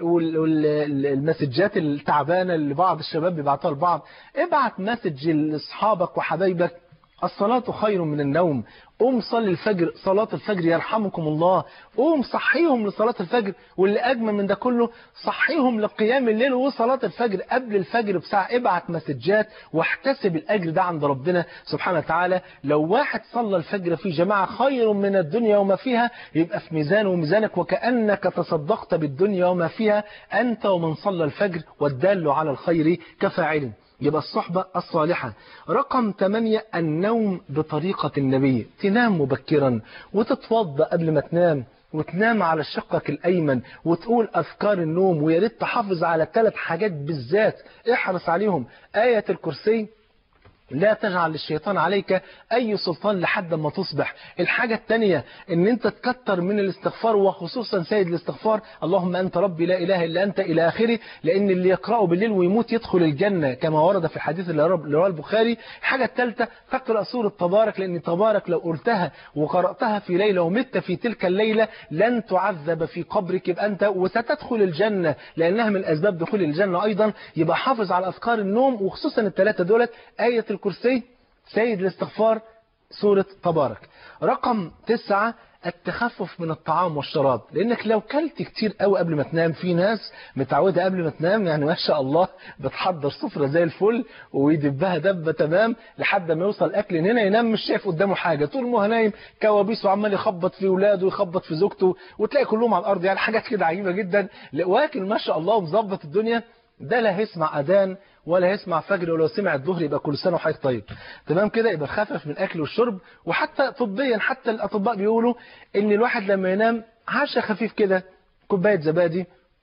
والمسجات التعبانة اللي بعض الشباب بيبعتوها لبعض ابعت مسج لاصحابك وحبايبك الصلاة خير من النوم قوم صلي الفجر صلاة الفجر يرحمكم الله قوم صحيهم لصلاة الفجر واللي أجمل من ده كله صحيهم لقيام الليل وصلاة الفجر قبل الفجر بساعة ابعت مسجات واحتسب الأجر ده عند ربنا سبحانه وتعالى لو واحد صلى الفجر في جماعة خير من الدنيا وما فيها يبقى في ميزانه وميزانك وكأنك تصدقت بالدنيا وما فيها أنت ومن صلى الفجر والدال على الخير كفاعل يبقى الصحبة الصالحة رقم 8 النوم بطريقة النبي تنام مبكرا وتتوضأ قبل ما تنام وتنام على شقك الأيمن وتقول أذكار النوم ويا ريت تحافظ على ثلاث حاجات بالذات احرص عليهم آية الكرسي لا تجعل للشيطان عليك أي سلطان لحد ما تصبح الحاجة الثانية ان انت تكتر من الاستغفار وخصوصا سيد الاستغفار اللهم أنت ربي لا إله إلا أنت إلى آخره لأن اللي يقرأه بالليل ويموت يدخل الجنة كما ورد في الحديث اللي رواه البخاري الحاجة الثالثة تقرأ سورة تبارك لأن تبارك لو قلتها وقرأتها في ليلة ومت في تلك الليلة لن تعذب في قبرك يبقى أنت وستدخل الجنة لأنها من أسباب دخول الجنة أيضا يبقى حافظ على أذكار النوم وخصوصا الثلاثة دولت آية الكرسي سيد الاستغفار سورة تبارك رقم تسعة التخفف من الطعام والشراب لانك لو كلت كتير قوي قبل ما تنام في ناس متعوده قبل ما تنام يعني ما شاء الله بتحضر سفره زي الفل ويدبها دبه تمام لحد ما يوصل الاكل هنا ينام مش شايف قدامه حاجه طول ما هو نايم كوابيس وعمال يخبط في اولاده ويخبط في زوجته وتلاقي كلهم على الارض يعني حاجات كده عجيبه جدا واكل ما شاء الله ومظبط الدنيا ده لا هيسمع اذان ولا هيسمع فجر ولو سمع الظهر يبقى كل سنه وحضرتك طيب تمام كده يبقى خفف من الاكل والشرب وحتى طبيا حتى الاطباء بيقولوا ان الواحد لما ينام عشاء خفيف كده كوبايه زبادي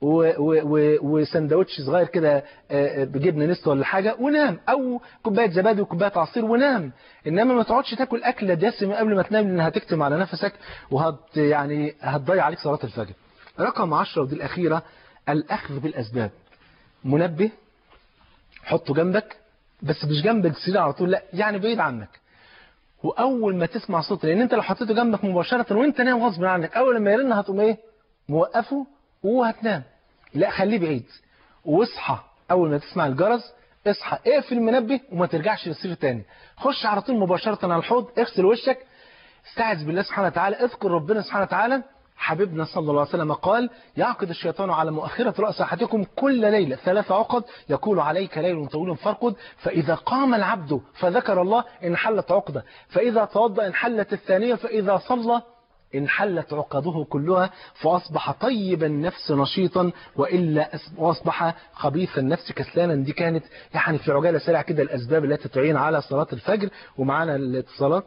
وسندوتش صغير كده بجبنه نستو ولا حاجه ونام او كوبايه زبادي وكوبايه عصير ونام انما ما تقعدش تاكل اكله دسمه قبل ما تنام لان هتكتم على نفسك وهت يعني هتضيع عليك صلاه الفجر رقم 10 ودي الاخيره الاخذ بالاسباب منبه حطه جنبك بس مش جنب السرير على طول لا يعني بعيد عنك واول ما تسمع صوت لان انت لو حطيته جنبك مباشره وانت نايم غصب عنك اول ما يرن هتقوم ايه موقفه وهتنام لا خليه بعيد واصحى اول ما تسمع الجرس اصحى اقفل المنبه وما ترجعش للسرير تاني خش على طول مباشره على الحوض اغسل وشك استعذ بالله سبحانه وتعالى اذكر ربنا سبحانه وتعالى حبيبنا صلى الله عليه وسلم قال يعقد الشيطان على مؤخرة رأس أحدكم كل ليلة ثلاث عقد يقول عليك ليل طويل فارقد فإذا قام العبد فذكر الله انحلت عقدة فإذا توضأ انحلت الثانية فإذا صلى انحلت عقده كلها فأصبح طيب النفس نشيطا وإلا أصبح خبيث النفس كسلانا دي كانت يعني في عجالة سريعة كده الأسباب التي تعين على صلاة الفجر ومعانا الاتصالات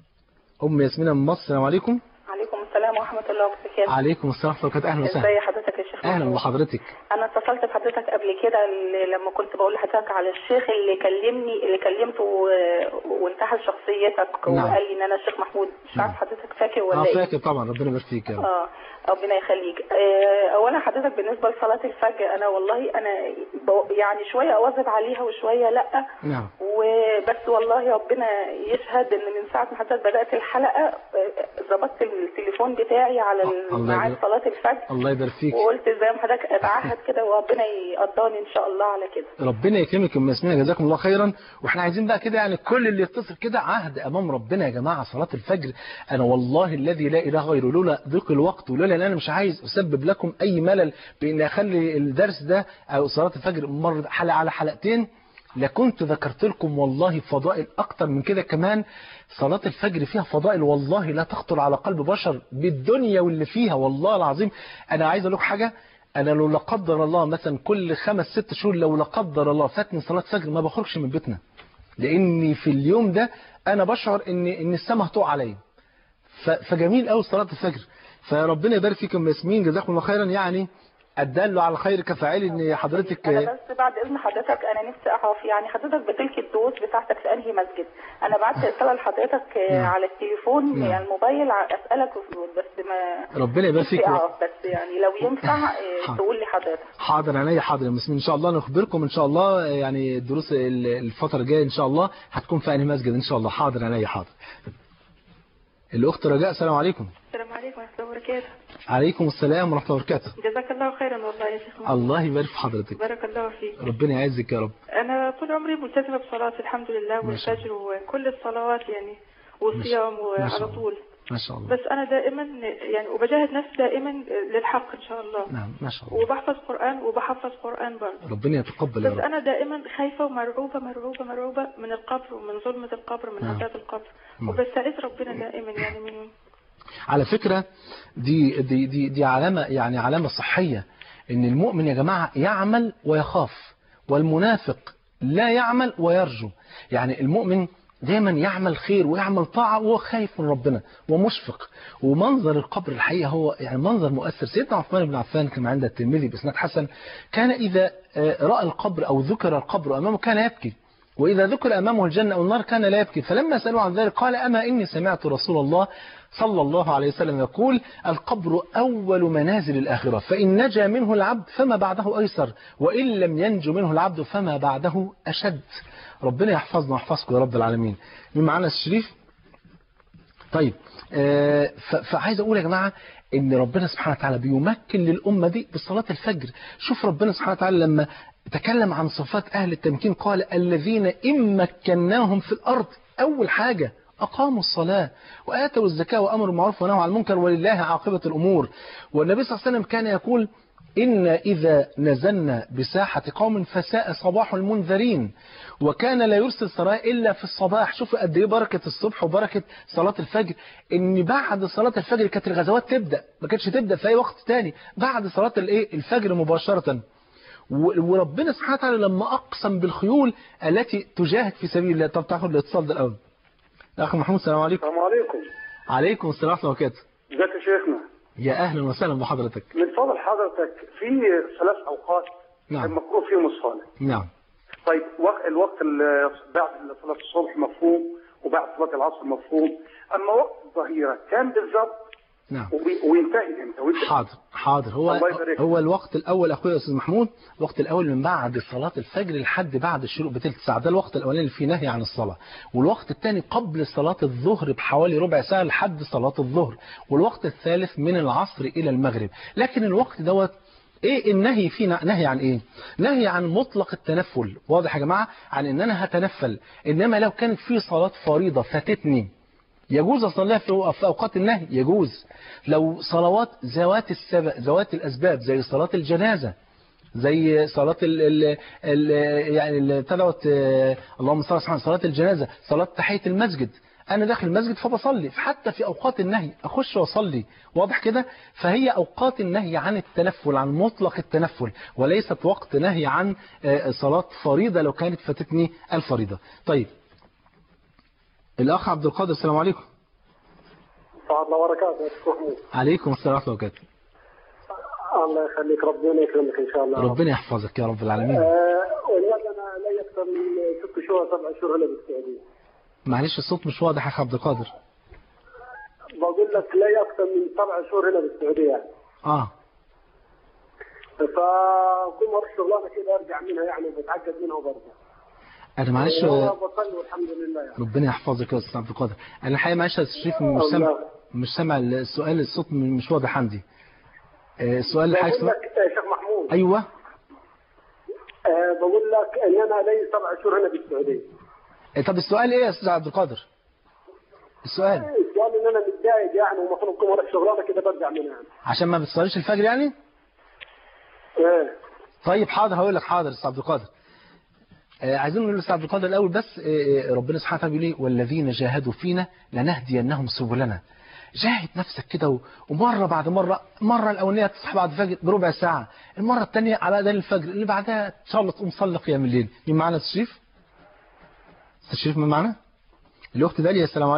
أم ياسمين من مصر السلام عليكم عليكم السلام ورحمة الله وبركاته عليكم السلام ورحمة الله أهلا وسهلا ازي حضرتك يا شيخ أهلا محمود؟ بحضرتك انا اتصلت بحضرتك قبل كده اللي- لما كنت بقول لحضرتك على الشيخ اللي كلمني اللي كلمته و- وانتحل شخصيتك نعم. وقال لي ان انا الشيخ محمود مش عارف حضرتك فاكر ولا اه ايه فاكر طبعا ربنا يبارك فيك يا رب اه ربنا يخليك آه، اولا حضرتك بالنسبه لصلاه الفجر انا والله انا ب- يعني شويه اواظب عليها وشويه لا نعم وبس والله ربنا يشهد ان من ساعه ما حضرتك بدات الحلقه آه، ظبطت التليفون بتاعي على الله ميعاد يبارك. صلاه الفجر الله يبارك فيك وقلت زي ما حضرتك اتعهد كده وربنا يقدرني ان شاء الله على كده ربنا يكرمك يا ام ياسمين جزاكم الله خيرا واحنا عايزين بقى كده يعني كل اللي يتصل كده عهد امام ربنا يا جماعه صلاه الفجر انا والله الذي لا اله غيره لولا ضيق الوقت ولولا ان انا مش عايز اسبب لكم اي ملل بان اخلي الدرس ده او صلاه الفجر مره حلقه على حلقتين لكنت ذكرت لكم والله فضائل اكتر من كده كمان صلاة الفجر فيها فضائل والله لا تخطر على قلب بشر بالدنيا واللي فيها والله العظيم انا عايز اقول لك حاجه انا لو لا قدر الله مثلا كل خمس ست شهور لو لا قدر الله فاتني صلاه فجر ما بخرجش من بيتنا لاني في اليوم ده انا بشعر ان ان السماء هتقع عليا ف- فجميل قوي صلاه الفجر فربنا يبارك فيكم يا ياسمين جزاكم الله خيرا يعني الدال على الخير كفاعل ان حضرتك انا بس بعد اذن حضرتك انا نفسي اعرف يعني حضرتك بتلقي الدروس بتاعتك في انهي مسجد انا بعت رساله لحضرتك آه، نعم. على التليفون نعم. يعني الموبايل ع- اسالك بس ما ربنا يبارك فيك نفسي اعرف بس يعني لو ينفع آه، حاضر. تقول لي حضرتك حاضر عينيا حاضر بس ان شاء الله نخبركم ان شاء الله يعني الدروس ال- الفتره الجايه ان شاء الله هتكون في انهي مسجد ان شاء الله حاضر عينيا حاضر الاخت رجاء السلام عليكم السلام عليكم ورحمة الله وبركاته عليكم السلام ورحمه الله وبركاته جزاك الله خيرا والله يا شيخ محمد. الله يبارك في حضرتك بارك الله فيك ربنا يعزك يا رب أنا طول عمري ملتزمة بصلاة الحمد لله ما شاء والفجر وكل الصلوات يعني والصيام ما شاء وعلى الله. طول ما شاء الله بس أنا دائما يعني وبجاهد نفسي دائما للحق إن شاء الله نعم ما شاء الله وبحفظ قرآن وبحفظ قرآن برضه ربنا يتقبل يا بس رب أنا دائما خايفة ومرعوبة مرعوبة مرعوبة من القبر ومن ظلمة القبر ومن نعم. عذاب القبر نعم. وبستعيذ ربنا دائما يعني من على فكرة دي دي دي دي علامة يعني علامة صحية ان المؤمن يا جماعة يعمل ويخاف والمنافق لا يعمل ويرجو يعني المؤمن دايما يعمل خير ويعمل طاعة وهو خايف من ربنا ومشفق ومنظر القبر الحقيقة هو يعني منظر مؤثر سيدنا عثمان بن عفان كما عند الترمذي بإسناد حسن كان إذا آه، رأى القبر أو ذكر القبر أمامه كان يبكي وإذا ذكر أمامه الجنة أو النار كان لا يبكي فلما سألوا عن ذلك قال أما إني سمعت رسول الله صلى الله عليه وسلم يقول القبر أول منازل الآخرة فإن نجا منه العبد فما بعده أيسر وإن لم ينجو منه العبد فما بعده أشد ربنا يحفظنا ويحفظكم يا رب العالمين من معنا الشريف طيب آه، ف- فعايز اقول يا جماعه ان ربنا سبحانه وتعالى بيمكن للامه دي بصلاه الفجر شوف ربنا سبحانه وتعالى لما تكلم عن صفات اهل التمكين قال الذين ان مكناهم في الارض اول حاجه أقاموا الصلاة وآتوا الزكاة وأمروا بالمعروف ونهوا عن المنكر ولله عاقبة الأمور والنبي صلى الله عليه وسلم كان يقول إن إذا نزلنا بساحة قوم فساء صباح المنذرين وكان لا يرسل سرايا إلا في الصباح شوف قد إيه بركة الصبح وبركة صلاة الفجر إن بعد صلاة الفجر كانت الغزوات تبدأ ما كانتش تبدأ في أي وقت تاني بعد صلاة الإيه الفجر مباشرة و- وربنا سبحانه وتعالى لما أقسم بالخيول التي تجاهد في سبيل الله طب تاخد الاتصال ده الأول أخي محمود السلام عليكم السلام عليكم عليكم السلام ورحمة الله وبركاته ازيك يا شيخنا يا أهلا وسهلا بحضرتك من فضل حضرتك في ثلاث اوقات نعم. المكروه فيهم الصلاه نعم طيب وق- الوقت ال- بعد صلاه الصبح مفهوم وبعد صلاه العصر مفهوم اما وقت الظهيره كان بالظبط نعم وبي- وينتهي امتى ويبدأ حاضر حاضر هو الله يبارك. هو الوقت الاول اخويا استاذ محمود الوقت الاول من بعد صلاه الفجر لحد بعد الشروق بثلث ساعه ده الوقت الاولاني اللي فيه نهي عن الصلاه والوقت الثاني قبل صلاه الظهر بحوالي ربع ساعه لحد صلاه الظهر والوقت الثالث من العصر الى المغرب لكن الوقت دوت ايه النهي فيه نهي عن ايه نهي عن مطلق التنفل واضح يا جماعه عن ان انا هتنفل انما لو كانت في صلاه فريضه فاتتني يجوز أصليها في في أوقات النهي يجوز لو صلوات ذوات السبب ذوات الأسباب زي صلاة الجنازة زي صلاة ال ال ال يعني اللي تدعوت آه، اللهم صل على سيدنا صلاة الجنازة صلاة تحية المسجد أنا داخل المسجد فبصلي حتى في أوقات النهي أخش وأصلي واضح كده فهي أوقات النهي عن التنفل عن مطلق التنفل وليست وقت نهي عن آه، صلاة فريضة لو كانت فاتتني الفريضة طيب الأخ عبد القادر السلام عليكم سعد الله وبركاته يا شيخ محمود عليكم السلام ورحمة الله وبركاته الله يخليك ربنا يكرمك ان شاء الله ربنا يحفظك يا رب العالمين آه والله انا لا يكثر من ست شهور سبع شهور هنا بالسعوديه معلش الصوت مش واضح يا أخ عبد القادر بقول لك لا يكثر من سبع شهور هنا بالسعوديه يعني اه فكل ما اروح شغلانه كده ارجع منها يعني بتعقد منها وبرجع انا معلش والله بصلي والحمد لله يعني ربنا يحفظك يا استاذ عبد القادر انا الحقيقه معلش يا أستاذ شريف مش سامع الله. مش سامع السؤال الصوت مش واضح عندي آه، السؤال اللي بقول حضرتك لك يا شيخ محمود ايوه آه بقول لك ان انا لي سبع شهور هنا بالسعوديه آه، طب السؤال ايه يا استاذ عبد القادر السؤال السؤال ان انا متضايق يعني ومفروض كل ما اروح شغلانه كده برجع منها يعني عشان ما بتصليش الفجر يعني ايه طيب حاضر هقول لك حاضر يا استاذ عبد القادر آه، عايزين نقول للاستاذ عبد القادر الاول بس آه، آه، ربنا سبحانه وتعالى بيقول ايه والذين جاهدوا فينا لنهدينهم سبلنا جاهد نفسك كده و- ومره بعد مره مره الاولانيه تصحى بعد الفجر بربع ساعه المره الثانيه على اذان الفجر اللي بعدها ان شاء الله تقوم تصلي قيام الليل مين معانا يا أستاذ شريف استاذ شريف مين معانا الاخت داليا السلام عليكم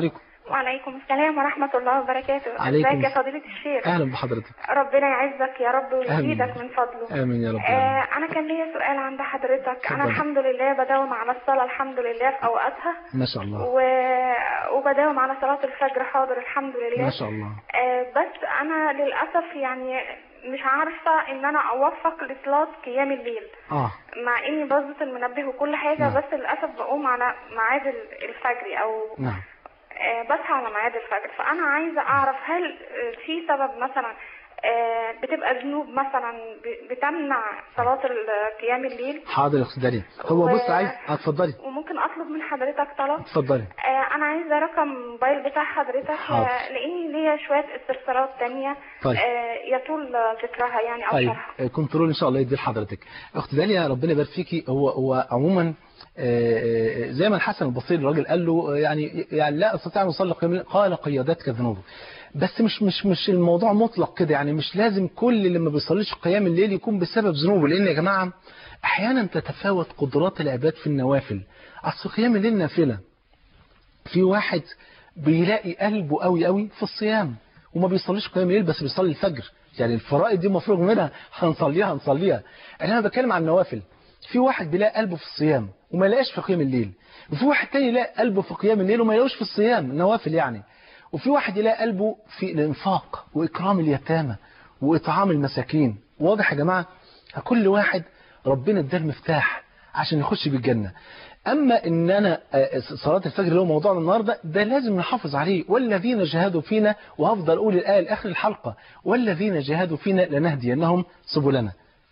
وعليكم السلام ورحمة الله وبركاته عليكم ازيك يا السلام. فضيلة الشيخ اهلا بحضرتك ربنا يعزك يا رب ويزيدك من فضله امين يا رب العالمين. آه انا كان ليا سؤال عند حضرتك انا اتفضل. الحمد لله بداوم على الصلاة الحمد لله في اوقاتها ما شاء الله و... وبداوم على صلاة الفجر حاضر الحمد لله ما شاء الله آه بس انا للاسف يعني مش عارفة ان انا اوفق لصلاة قيام الليل اه مع اني بظبط المنبه وكل حاجة نعم. بس للاسف بقوم على ميعاد ال- الفجر او نعم آه، بصحى على ميعاد الفجر فانا عايزه اعرف هل آه، في سبب مثلا آه، بتبقى ذنوب مثلا ب- بتمنع صلاه ال- قيام الليل حاضر يا اختي داليا هو و- بص عايز آه، اتفضلي وممكن اطلب من حضرتك طلب اتفضلي آه، انا عايزه رقم موبايل بتاع حضرتك حاضر. آه، لاني ليا شويه استفسارات تانية طيب. آه، يطول ذكرها يعني او طيب شرحها آه، كنترول ان شاء الله يدي لحضرتك اخت داليا ربنا يبارك فيكي هو هو عموما آه، آه، زي ما الحسن البصري الراجل قال له آه، يعني يعني لا استطيع ان اصلي قيام الليل قال قيادتك ذنوب بس مش مش مش الموضوع مطلق كده يعني مش لازم كل اللي ما بيصليش قيام الليل يكون بسبب ذنوبه لان يا جماعه احيانا تتفاوت قدرات العباد في النوافل اصل قيام الليل نافله في واحد بيلاقي قلبه قوي قوي في الصيام وما بيصليش قيام الليل بس بيصلي الفجر يعني الفرائض دي مفروغ منها هنصليها هنصليها انا بتكلم عن النوافل في واحد بيلاقي قلبه في الصيام وما يلاقيش في قيام الليل وفي واحد تاني يلاقي قلبه في قيام الليل وما يلاقيش في الصيام النوافل يعني وفي واحد يلاقي قلبه في الانفاق واكرام اليتامى واطعام المساكين واضح يا جماعه كل واحد ربنا اداه المفتاح عشان يخش بالجنه اما ان انا آه، صلاه الفجر اللي هو موضوعنا النهارده ده لازم نحافظ عليه والذين جاهدوا فينا وهفضل اقول الايه لاخر الحلقه والذين جاهدوا فينا لنهدينهم سبلنا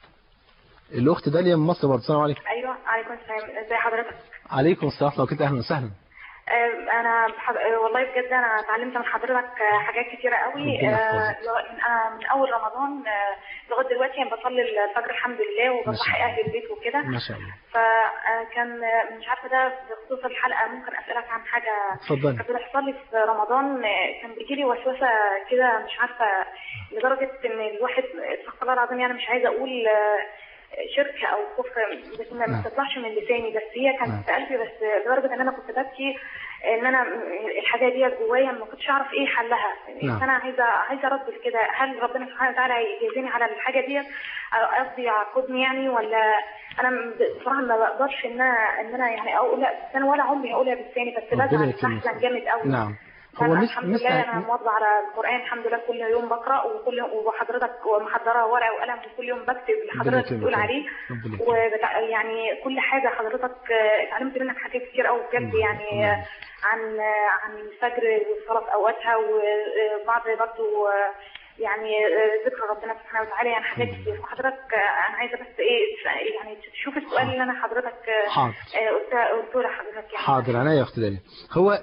الاخت داليا من مصر برضه السلام عليكم ايوه عليكم السلام ازي حضرتك عليكم السلام ورحمه الله وبركاته اهلا وسهلا آه، انا بحض... آه، والله بجد انا اتعلمت من حضرتك آه، حاجات كتيره قوي ربنا آه، يحفظك. لغاية- من- انا من اول رمضان آه، لغايه دلوقتي انا بصلي الفجر الحمد لله ما شاء وبصحي الله. اهل البيت وكده ما شاء الله فكان مش عارفه ده بخصوص الحلقه ممكن اسالك عن حاجه اتفضلي. كانت بتحصل لي في رمضان آه، كان بيجي لي وسوسه كده مش عارفه لدرجه ان الواحد استغفر الله العظيم يعني مش عايزه اقول آه، شرك او كفر بس ما نعم. ما تطلعش من لساني بس هي نعم. كانت في قلبي بس لدرجه ان انا كنت ببكي ان انا الحاجه دي جوايا ما كنتش اعرف ايه حلها نعم. فانا عايزه عايزه ارد كده هل ربنا سبحانه وتعالى يجازيني على الحاجه دي قصدي يعاقبني يعني ولا انا بصراحه ما بقدرش ان انا ان انا يعني اقول لا بس انا ولا عمري هقولها بلساني بس ربنا بزعل يكرمك. بحزن جامد قوي نعم هو هو مثل الحمد مثل لله انا مواظبه على القران الحمد لله كل يوم بقرا وكل وحضرتك محضره ورقه وقلم وكل يوم بكتب اللي ربنا حضرتك يكرمك بتقول يا رب. عليه ربنا يكرمك. وبتع... يعني كل حاجه حضرتك آه، اتعلمت منك حاجات كتير قوي بجد الله يعني الله آه، عن آه، عن الفجر والصلاه في اوقاتها وبعض برضه آه، يعني آه، ذكر ربنا سبحانه وتعالى يعني حاجات الله. كتير فحضرتك آه، انا عايزه بس ايه يعني تشوف السؤال اللي انا حضرتك آه، حاضر. آه، قلت- قلته لحضرتك يعني حاضر عينيا يا اخت داليا هو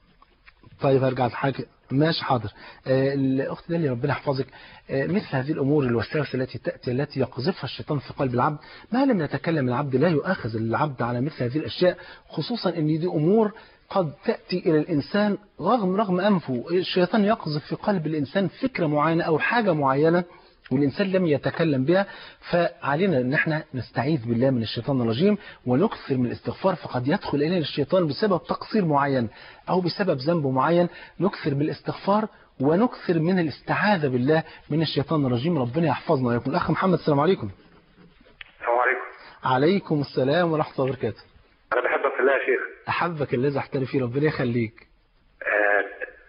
طيب هرجع لحاجه ماشي حاضر آه، الاخت داليا ربنا يحفظك آه، مثل هذه الامور الوساوس التي تاتي التي يقذفها الشيطان في قلب العبد ما لم يتكلم العبد لا يؤاخذ العبد على مثل هذه الاشياء خصوصا ان دي امور قد تاتي الى الانسان رغم رغم انفه الشيطان يقذف في قلب الانسان فكره معينه او حاجه معينه والإنسان لم يتكلم بها فعلينا أن احنا نستعيذ بالله من الشيطان الرجيم ونكثر من الاستغفار فقد يدخل إلينا الشيطان بسبب تقصير معين أو بسبب ذنب معين نكثر من الاستغفار ونكثر من الاستعاذة بالله من الشيطان الرجيم ربنا يحفظنا ويكون الأخ محمد السلام عليكم السلام عليكم عليكم السلام ورحمة الله وبركاته انا بحبك في الله يا شيخ أحبك الذي أحترم فيه ربنا يخليك آه،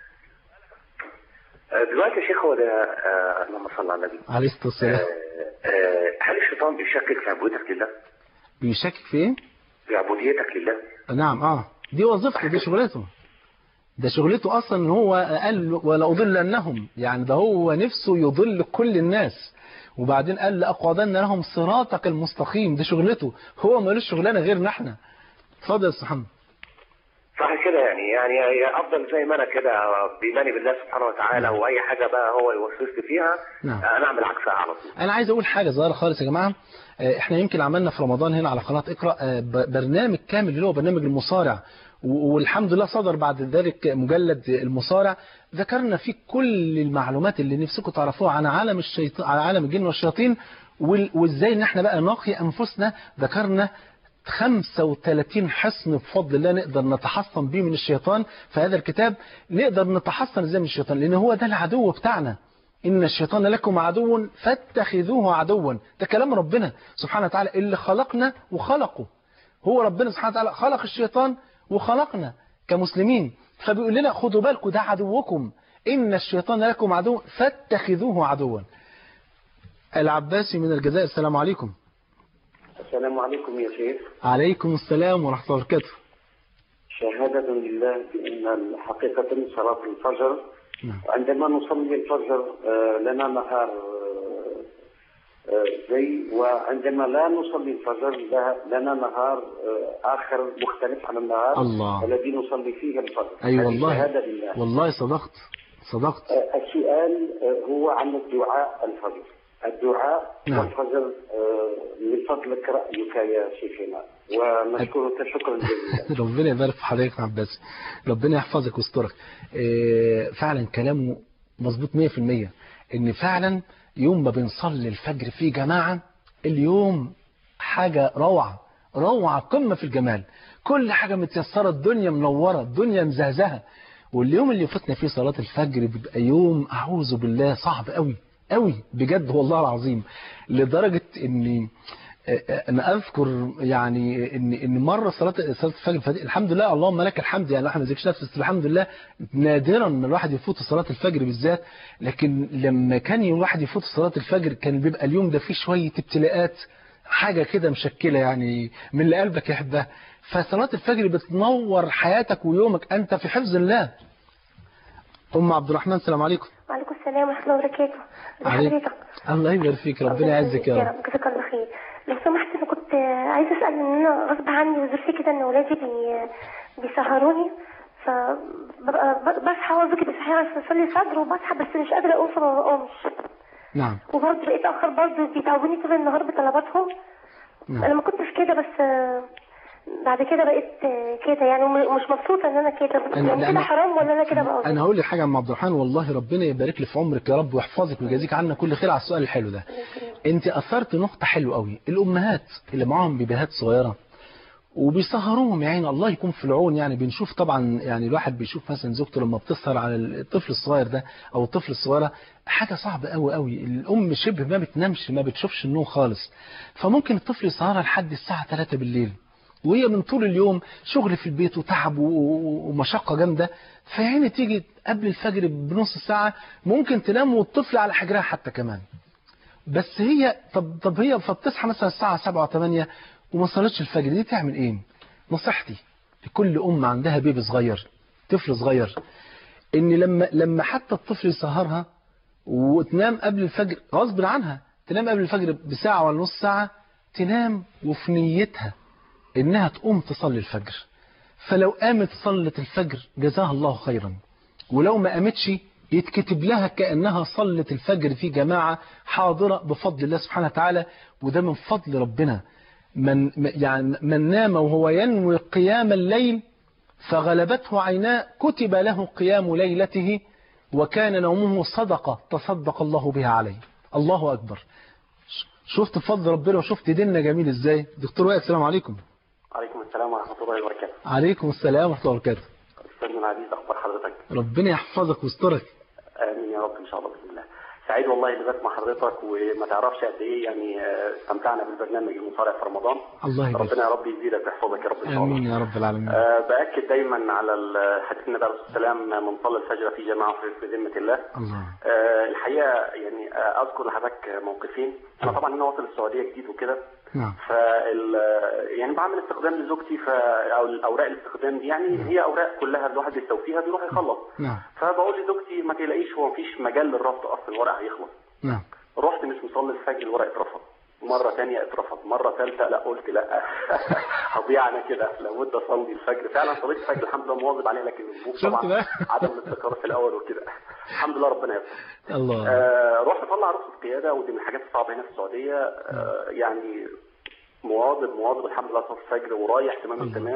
آه، دلوقتي يا شيخ هو ده آه، اللهم صل على النبي عليه الصلاة والسلام آه، آه، هل الشيطان بيشكك في عبوديتك لله؟ بيشكك في إيه؟ في عبوديتك لله؟ نعم اه دي وظيفته دي شغلته ده شغلته اصلا ان هو قال ولا اضلنهم يعني ده هو نفسه يضل كل الناس وبعدين قال لاقعدن لهم صراطك المستقيم دي شغلته هو ملوش شغلانه غيرنا احنا اتفضل يا استاذ محمد صح كده يعني يعني هي افضل زي ما انا كده بإيماني بالله سبحانه وتعالى نعم. واي حاجه بقى هو يوسوسني فيها نعم. آه، انا اعمل عكسها على طول انا عايز اقول حاجه صغيره خالص يا جماعه آه، احنا يمكن عملنا في رمضان هنا على قناه اقرا آه، ب- برنامج كامل اللي هو برنامج المصارع و- والحمد لله صدر بعد ذلك مجلد المصارع ذكرنا فيه كل المعلومات اللي نفسكم تعرفوها عن عالم الشيطان عن عالم الجن والشياطين وال- وازاي ان احنا بقى نقي انفسنا ذكرنا 35 حصن بفضل الله نقدر نتحصن بيه من الشيطان في هذا الكتاب نقدر نتحصن ازاي من الشيطان لان هو ده العدو بتاعنا إن الشيطان لكم عدو فاتخذوه عدوا ده كلام ربنا سبحانه وتعالى اللي خلقنا وخلقه هو ربنا سبحانه وتعالى خلق الشيطان وخلقنا كمسلمين فبيقول لنا خدوا بالكم ده عدوكم إن الشيطان لكم عدو فاتخذوه عدوا العباسي من الجزائر السلام عليكم السلام عليكم يا شيخ عليكم السلام ورحمة الله وبركاته شهادة لله بأن حقيقة صلاة الفجر عندما نصلي الفجر آه، لنا نهار آه، آه، زي وعندما لا نصلي الفجر لا- لنا نهار آه، آخر مختلف عن النهار الله. الذي نصلي فيه الفجر أي هذه والله شهادة لله والله صدقت صدقت آه، السؤال آه، هو عن الدعاء الفجر الدعاء نعم. والفجر آه، من فضلك رأيك يا شيخنا ونشكرك شكرا جزيلا ربنا يبارك في حضرتك يا عباس ربنا يحفظك ويسترك إيه، فعلا كلامه مظبوط 100% ان فعلا يوم ما بنصلي الفجر في جماعة اليوم حاجة روعة روعة قمة في الجمال كل حاجة متيسرة الدنيا منورة الدنيا مزهزهة واليوم اللي فاتنا فيه صلاة الفجر بيبقى يوم أعوذ بالله صعب قوي قوي بجد والله العظيم لدرجة اني انا اذكر يعني ان ان مره صلاه صلاه الفجر فاتت الحمد لله اللهم لك الحمد يعني احنا ما نزكيش نفس بس الحمد لله نادرا ان الواحد يفوت صلاه الفجر بالذات لكن لما كان الواحد يفوت صلاه الفجر كان بيبقى اليوم ده فيه شويه ابتلاءات حاجه كده مشكله يعني من اللي قلبك يحبها فصلاه الفجر بتنور حياتك ويومك انت في حفظ الله ام عبد الرحمن السلام عليكم وعليكم السلام ورحمة الله وبركاته ازي عليك. حضرتك الله يبارك فيك ربنا يعزك يا رب جزاك الله خير لو سمحت انا كنت عايزه اسال ان انا غصب عني وظروفي كده ان ولادي بي... بيسهروني فببقى ب- بصحى هو ذكي بيصحى عشان اصلي الفجر وبصحى بس مش قادره اقوم فما بقومش نعم وبرضه بقيت اخر برضه بيتعبوني طول النهار بطلباتهم نعم. انا ما كنتش كده بس آه، بعد كده بقيت آه، كده يعني وم- مش مبسوطه ان انا كده أنا- يعني كده أنا- حرام ولا انا كده بقى انا هقول لك حاجه يا ام عبد الرحمن والله ربنا يبارك لي في عمرك يا رب ويحفظك ويجازيك عنا كل خير على السؤال الحلو ده انت اثرت نقطه حلوه قوي الامهات اللي معاهم بيبيهات صغيره وبيسهروهم يا عيني الله يكون في العون يعني بنشوف طبعا يعني الواحد بيشوف مثلا زوجته لما بتسهر على الطفل الصغير ده او الطفل الصغيره حاجه صعبه قوي قوي الام شبه ما بتنامش ما بتشوفش النوم خالص فممكن الطفل يسهرها لحد الساعه 3 بالليل وهي من طول اليوم شغل في البيت وتعب و- و- ومشقة جامدة فيعني تيجي قبل الفجر بنص ساعة ممكن تنام والطفل على حجرها حتى كمان بس هي طب طب هي فبتصحى مثلا الساعة 7 8 وما صلتش الفجر دي تعمل ايه؟ نصيحتي لكل أم عندها بيبي صغير طفل صغير ان لما لما حتى الطفل يسهرها وتنام قبل الفجر غصب عنها تنام قبل الفجر بساعة ولا نص ساعة تنام وفي نيتها انها تقوم تصلي الفجر فلو قامت صلت الفجر جزاها الله خيرا ولو ما قامتش يتكتب لها كأنها صلت الفجر في جماعة حاضرة بفضل الله سبحانه وتعالى وده من فضل ربنا من يعني من نام وهو ينوي قيام الليل فغلبته عيناه كتب له قيام ليلته وكان نومه صدقة تصدق الله بها عليه الله أكبر شفت فضل ربنا وشفت ديننا جميل ازاي دكتور وائل السلام عليكم عليكم السلام ورحمة الله وبركاته عليكم السلام ورحمة الله وبركاته أستاذنا العزيز أخبار حضرتك ربنا يحفظك ويسترك آمين يا رب إن شاء الله بإذن الله سعيد والله اللي بسمع حضرتك وما تعرفش قد إيه يعني آه، استمتعنا بالبرنامج المصارع في رمضان الله يبارك ربنا يا رب يزيدك ويحفظك يا رب إن شاء الله امين يا رب العالمين أه بأكد دايما على ال- حديث النبي عليه الصلاة والسلام من صلى الفجر في جماعة في في ذمة الله الله أه الحقيقة يعني آه، أذكر لحضرتك موقفين أنا طبعا هنا واصل السعودية جديد وكده نعم فال يعني بعمل استخدام لزوجتي ف او الاوراق الاستخدام دي يعني هي اوراق كلها الواحد بيستوفيها بيروح يخلص نعم فبقول لزوجتي ما تقلقيش هو مفيش مجال للرفض اصلا الورق هيخلص نعم رحت مش مصلي الفجر الورق اترفض مرة تانية اترفض مرة ثالثة لا قلت لا هضيع انا كده لابد اصلي الفجر فعلا صليت الفجر الحمد لله مواظب عليه لكن الظروف شفت طبعا بقى؟ عدم الاستقرار في الاول وكده الحمد لله ربنا يستر الله آه رحت اطلع رخصة قيادة ودي من الحاجات الصعبة هنا في السعودية آه يعني مواظب مواظب الحمد لله صلاه الفجر ورايح تمام التمام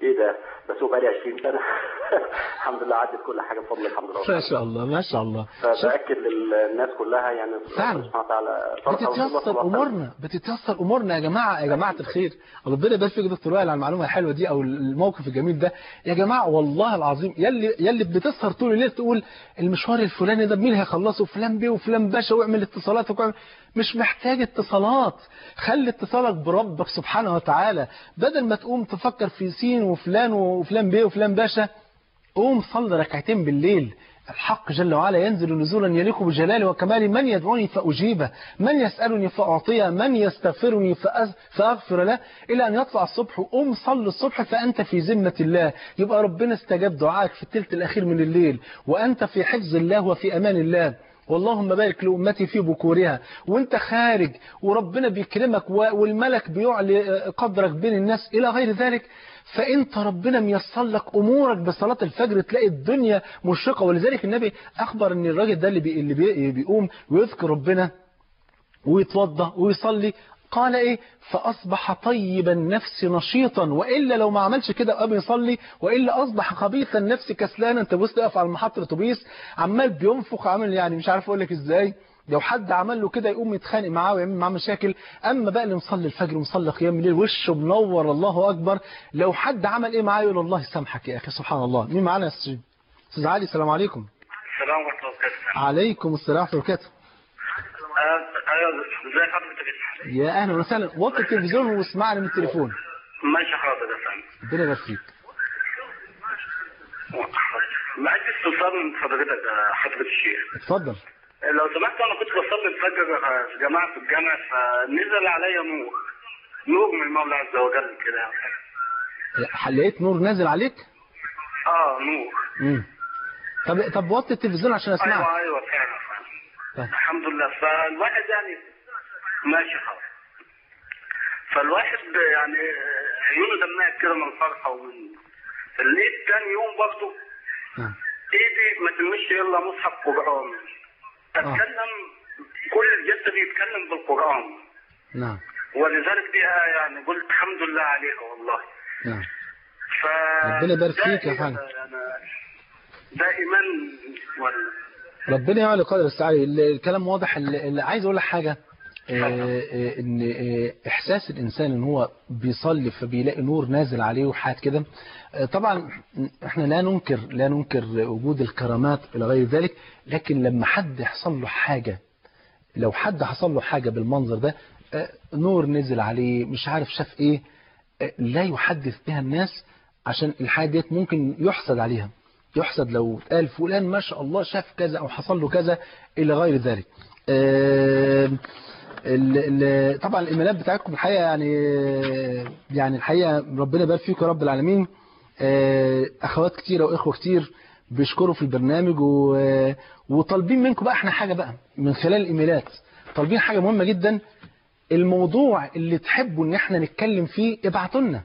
ايه ده بس هو بقالي 20 سنه الحمد لله عدت كل حاجه بفضل الحمد لله ما شاء الله ما شاء الله فباكد للناس كلها يعني فعلا. سبحانه وتعالى فرحة ورسول الله صلى بتتيسر الله عليه وسلم. امورنا بتتيسر امورنا يا جماعه يا جماعه الخير ربنا يبارك فيك يا دكتور وائل على المعلومه الحلوه دي او الموقف الجميل ده يا جماعه والله العظيم يلي يلي بتسهر طول الليل تقول المشوار الفلاني ده مين هيخلصه فلان بيه وفلان باشا واعمل اتصالات وكعمل مش محتاج اتصالات خلي اتصالك بربك سبحانه وتعالى بدل ما تقوم تفكر في سين وفلان وفلان بيه وفلان باشا قوم صلي ركعتين بالليل الحق جل وعلا ينزل نزولا يليق بجلاله وكماله من يدعوني فأجيبه من يسألني فأعطيه من يستغفرني فأز- فأغفر له إلى أن يطلع الصبح وقوم صل الصبح فأنت في ذمة الله يبقى ربنا استجاب دعائك في الثلث الأخير من الليل وأنت في حفظ الله وفي أمان الله واللهم بارك لأمتي في بكورها وانت خارج وربنا بيكرمك و- والملك بيعلي قدرك بين الناس إلى غير ذلك فانت ربنا ميسر لك امورك بصلاه الفجر تلاقي الدنيا مشرقه ولذلك النبي اخبر ان الراجل ده اللي بي اللي بي بيقوم ويذكر ربنا ويتوضا ويصلي قال ايه فاصبح طيب النفس نشيطا والا لو ما عملش كده وقام يصلي والا اصبح خبيث النفس كسلانا انت بص تقف على محطه الاتوبيس عمال بينفخ عامل يعني مش عارف اقول لك ازاي لو حد عمل له كده يقوم يتخانق معاه ويعمل معاه مشاكل اما بقى اللي مصلي الفجر ومصلي قيام الليل وشه منور الله اكبر لو حد عمل ايه معاه يقول الله يسامحك يا اخي سبحان الله مين معانا يا استاذ استاذ علي السلام عليكم السلام ورحمة الله وبركاته. عليكم السلام ورحمه الله وبركاته آه، أيوة ازي حضرتك يا اهلا وسهلا وطي التلفزيون واسمعني من التليفون ماشي حاضر يا فندم. ربنا يبارك فيك معاك استفسار من حضرتك يا حضرة الشيخ. اتفضل لو سمحت أنا كنت بصلي الفجر آه، في جماعة في الجامع فنزل عليا نور. نور من المولى عز وجل كده. لقيت نور نازل عليك اه نور. امم طب طب وطي التلفزيون عشان اسمعك ايوه ايوه فعلا فعلا. طيب. الحمد لله فالواحد يعني ماشي حاضر. فالواحد يعني عيونه دمعت كده من الفرحه ومن الليل تاني يوم برضه نعم. ايدي ما تلمش الا مصحف قران اتكلم كل الجسد يتكلم بالقران نعم ولذلك دي يعني قلت الحمد لله عليها والله نعم ف ربنا يبارك ده فيك يا إيه فندم. ده يعني ده ايمان ولا ربنا يعلي قدر السعي الكلام واضح اللي اللي عايز اقول لك حاجه آه، آه، ان آه، احساس الانسان ان هو بيصلي فبيلاقي نور نازل عليه وحاجات كده آه، طبعا احنا لا ننكر لا ننكر وجود الكرامات الى غير ذلك لكن لما حد يحصل له حاجه لو حد حصل له حاجه بالمنظر ده آه، نور نزل عليه مش عارف شاف ايه آه، لا يحدث بها الناس عشان الحاجه ديت ممكن يحسد عليها يحسد لو قال فلان ما شاء الله شاف كذا او حصل له كذا الى غير ذلك آه، ال- ال- طبعا الايميلات بتاعتكم الحقيقه يعني يعني الحقيقه ربنا يبارك فيكم يا رب العالمين آه، اخوات كتيره واخوه كتير بيشكروا في البرنامج و- وطالبين منكم بقى احنا حاجه بقى من خلال الايميلات طالبين حاجه مهمه جدا الموضوع اللي تحبوا ان احنا نتكلم فيه ابعتوا لنا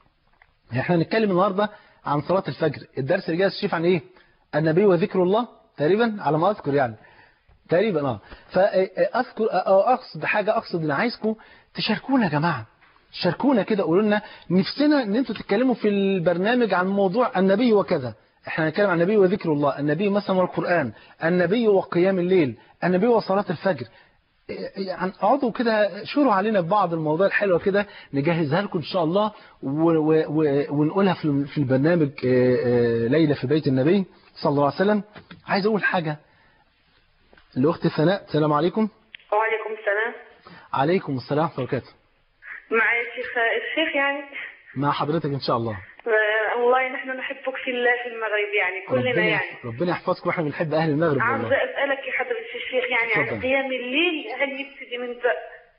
احنا هنتكلم النهارده عن صلاه الفجر الدرس اللي جاي يا شريف عن ايه النبي وذكر الله تقريبا على ما اذكر يعني تقريبا اه فاذكر أو اقصد حاجه اقصد ان عايزكم تشاركونا يا جماعه شاركونا كده قولوا لنا نفسنا ان انتوا تتكلموا في البرنامج عن موضوع النبي وكذا احنا هنتكلم عن النبي وذكر الله النبي مثلا والقران النبي وقيام الليل النبي وصلاه الفجر يعني اقعدوا كده شوروا علينا ببعض المواضيع الحلوه كده نجهزها لكم ان شاء الله و و و ونقولها في في البرنامج آه، آه، ليله في بيت النبي صلى الله عليه وسلم عايز اقول حاجه الاخت ثناء السلام عليكم وعليكم السلام عليكم السلام ورحمه الله وبركاته معي الشيخ الشيخ يعني مع حضرتك ان شاء الله آه، والله نحن نحبك في الله في المغرب يعني كلنا ربنا يعني ربنا يحفظكم واحنا بنحب اهل المغرب عاوزة والله أسألك يا حضرة الشيخ يعني عن تفضل. قيام الليل هل يبتدي من ب...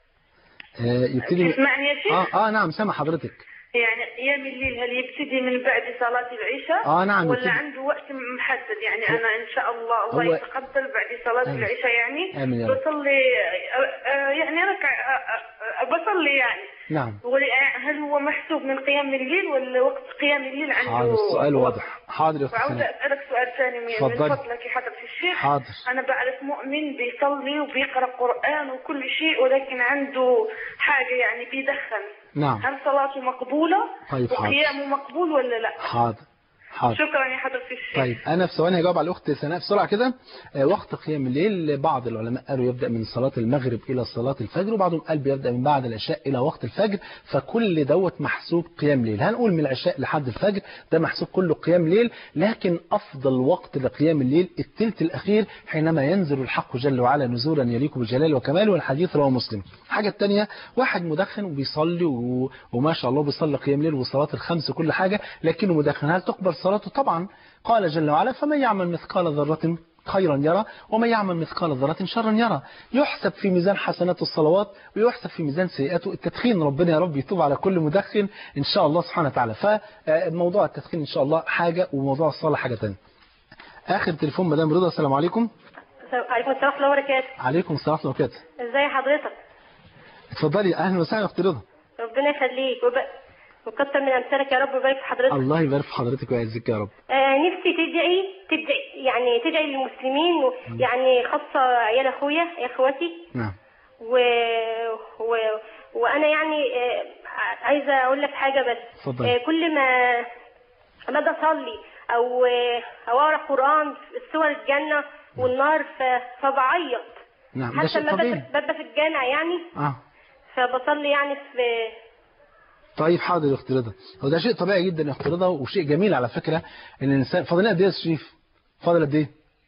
آه، يبتدي تسمعني يا شيخ؟ اه اه نعم سامع حضرتك يعني قيام الليل هل يبتدي من بعد صلاة العشاء؟ آه، نعم، ولا يبتدي. عنده وقت محدد يعني أنا إن شاء الله الله هو- يتقبل بعد صلاة آمين. العشاء يعني آمين يا رب. بصلي آه، آه، يعني ركع آه، آه، بصلي يعني نعم ولا- هل هو محسوب من قيام الليل ولا وقت قيام الليل عنده حاضر السؤال وقت؟ واضح حاضر يا اخت وعاوزة ثناء أسألك سؤال ثاني من من اتفضلي. فضلك يا حضرة الشيخ حاضر. أنا بعرف مؤمن بيصلي وبيقرأ قرآن وكل شيء ولكن عنده حاجة يعني بيدخن نعم هل صلاتي مقبولة طيب حاضر. وقيامه مقبول ولا لا حاضر حاضر شكرا يا حضرة الشيخ طيب انا في ثواني هجاوب على الاخت سناء بسرعه كده آه، وقت قيام الليل بعض العلماء قالوا يبدا من صلاه المغرب الى صلاه الفجر وبعضهم قال بيبدا من بعد العشاء الى وقت الفجر فكل دوت محسوب قيام ليل هنقول من العشاء لحد الفجر ده محسوب كله قيام ليل لكن افضل وقت لقيام الليل الثلث الاخير حينما ينزل الحق جل وعلا نزولا يليق بجلاله وكماله والحديث رواه مسلم الحاجه الثانيه واحد مدخن وبيصلي و... وما شاء الله بيصلي قيام ليل وصلاه الخمس وكل حاجه لكنه مدخن هل تقبل صلاته طبعا قال جل وعلا فمن يعمل مثقال ذرة خيرا يرى ومن يعمل مثقال ذرة شرا يرى يحسب في ميزان حسنات الصلوات ويحسب في ميزان سيئاته التدخين ربنا يا رب يتوب على كل مدخن إن شاء الله سبحانه وتعالى فموضوع التدخين إن شاء الله حاجة وموضوع الصلاة حاجة تانية آخر تليفون مدام رضا السلام عليكم عليكم السلام ورحمة الله وبركاته عليكم السلام ورحمة الله وبركاته ازي حضرتك اتفضلي أهلا وسهلا يا أخت رضا ربنا يخليك وب... وكتر من امثالك يا رب ويبارك في حضرتك الله يبارك في حضرتك ويعزك يا رب آه نفسي تدعي تدعي يعني تدعي للمسلمين و... يعني خاصة عيال اخويا يا اخواتي نعم و... و... وانا يعني آه عايزة اقول لك حاجة بس اتفضلي. آه كل ما ما اجي اصلي او آه او اقرا قران في سور الجنة والنار ف... فبعيط نعم ده حتى شيء لما طبيعي ببقى ببقى في الجامع يعني آه. فبصلي يعني في طيب حاضر يا اخت رضا هو ده شيء طبيعي جدا يا اخت رضا وشيء جميل على فكرة ان الانسان فاضل قد ايه يا شريف فاضل قد ايه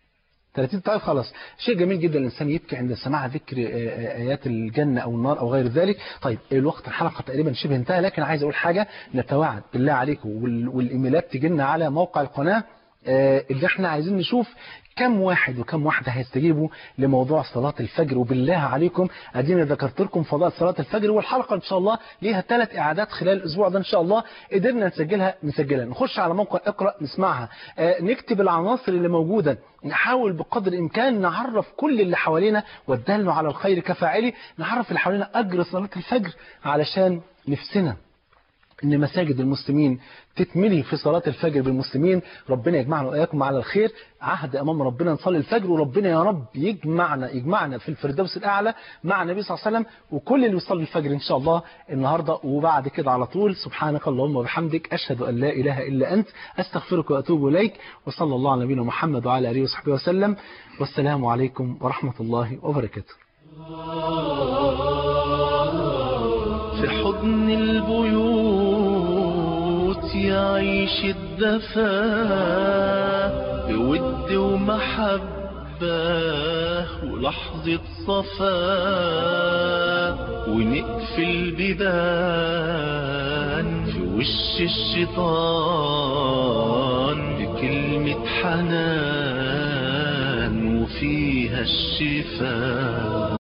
30 طيب خلاص شيء جميل جدا الانسان يبكي عند سماع ذكر آه، آه، ايات الجنه او النار او غير ذلك طيب الوقت الحلقه تقريبا شبه انتهى لكن عايز اقول حاجه نتوعد بالله عليكم وال- والايميلات تجي لنا على موقع القناه آه، اللي احنا عايزين نشوف كم واحد وكم واحدة هيستجيبوا لموضوع صلاة الفجر وبالله عليكم اديني ذكرت لكم فضاء صلاة الفجر والحلقة ان شاء الله ليها ثلاث اعادات خلال الاسبوع ده ان شاء الله قدرنا نسجلها نسجلها نخش على موقع اقرأ نسمعها آه، نكتب العناصر اللي موجودة نحاول بقدر الامكان نعرف كل اللي حوالينا والدل على الخير كفاعله نعرف اللي حوالينا اجر صلاة الفجر علشان نفسنا ان مساجد المسلمين تتملي في صلاة الفجر بالمسلمين ربنا يجمعنا وإياكم على الخير عهد أمام ربنا نصلي الفجر وربنا يا رب يجمعنا يجمعنا في الفردوس الأعلى مع النبي صلى الله عليه وسلم وكل اللي يصلي الفجر إن شاء الله النهاردة وبعد كده على طول سبحانك اللهم وبحمدك أشهد أن لا إله إلا أنت أستغفرك وأتوب إليك وصلى الله على نبينا محمد وعلى آله وصحبه وسلم والسلام عليكم ورحمة الله وبركاته في حضن البيوت يعيش الدفا بود ومحبة ولحظة صفا ونقفل بيبان في وش الشيطان بكلمة حنان وفيها الشفاء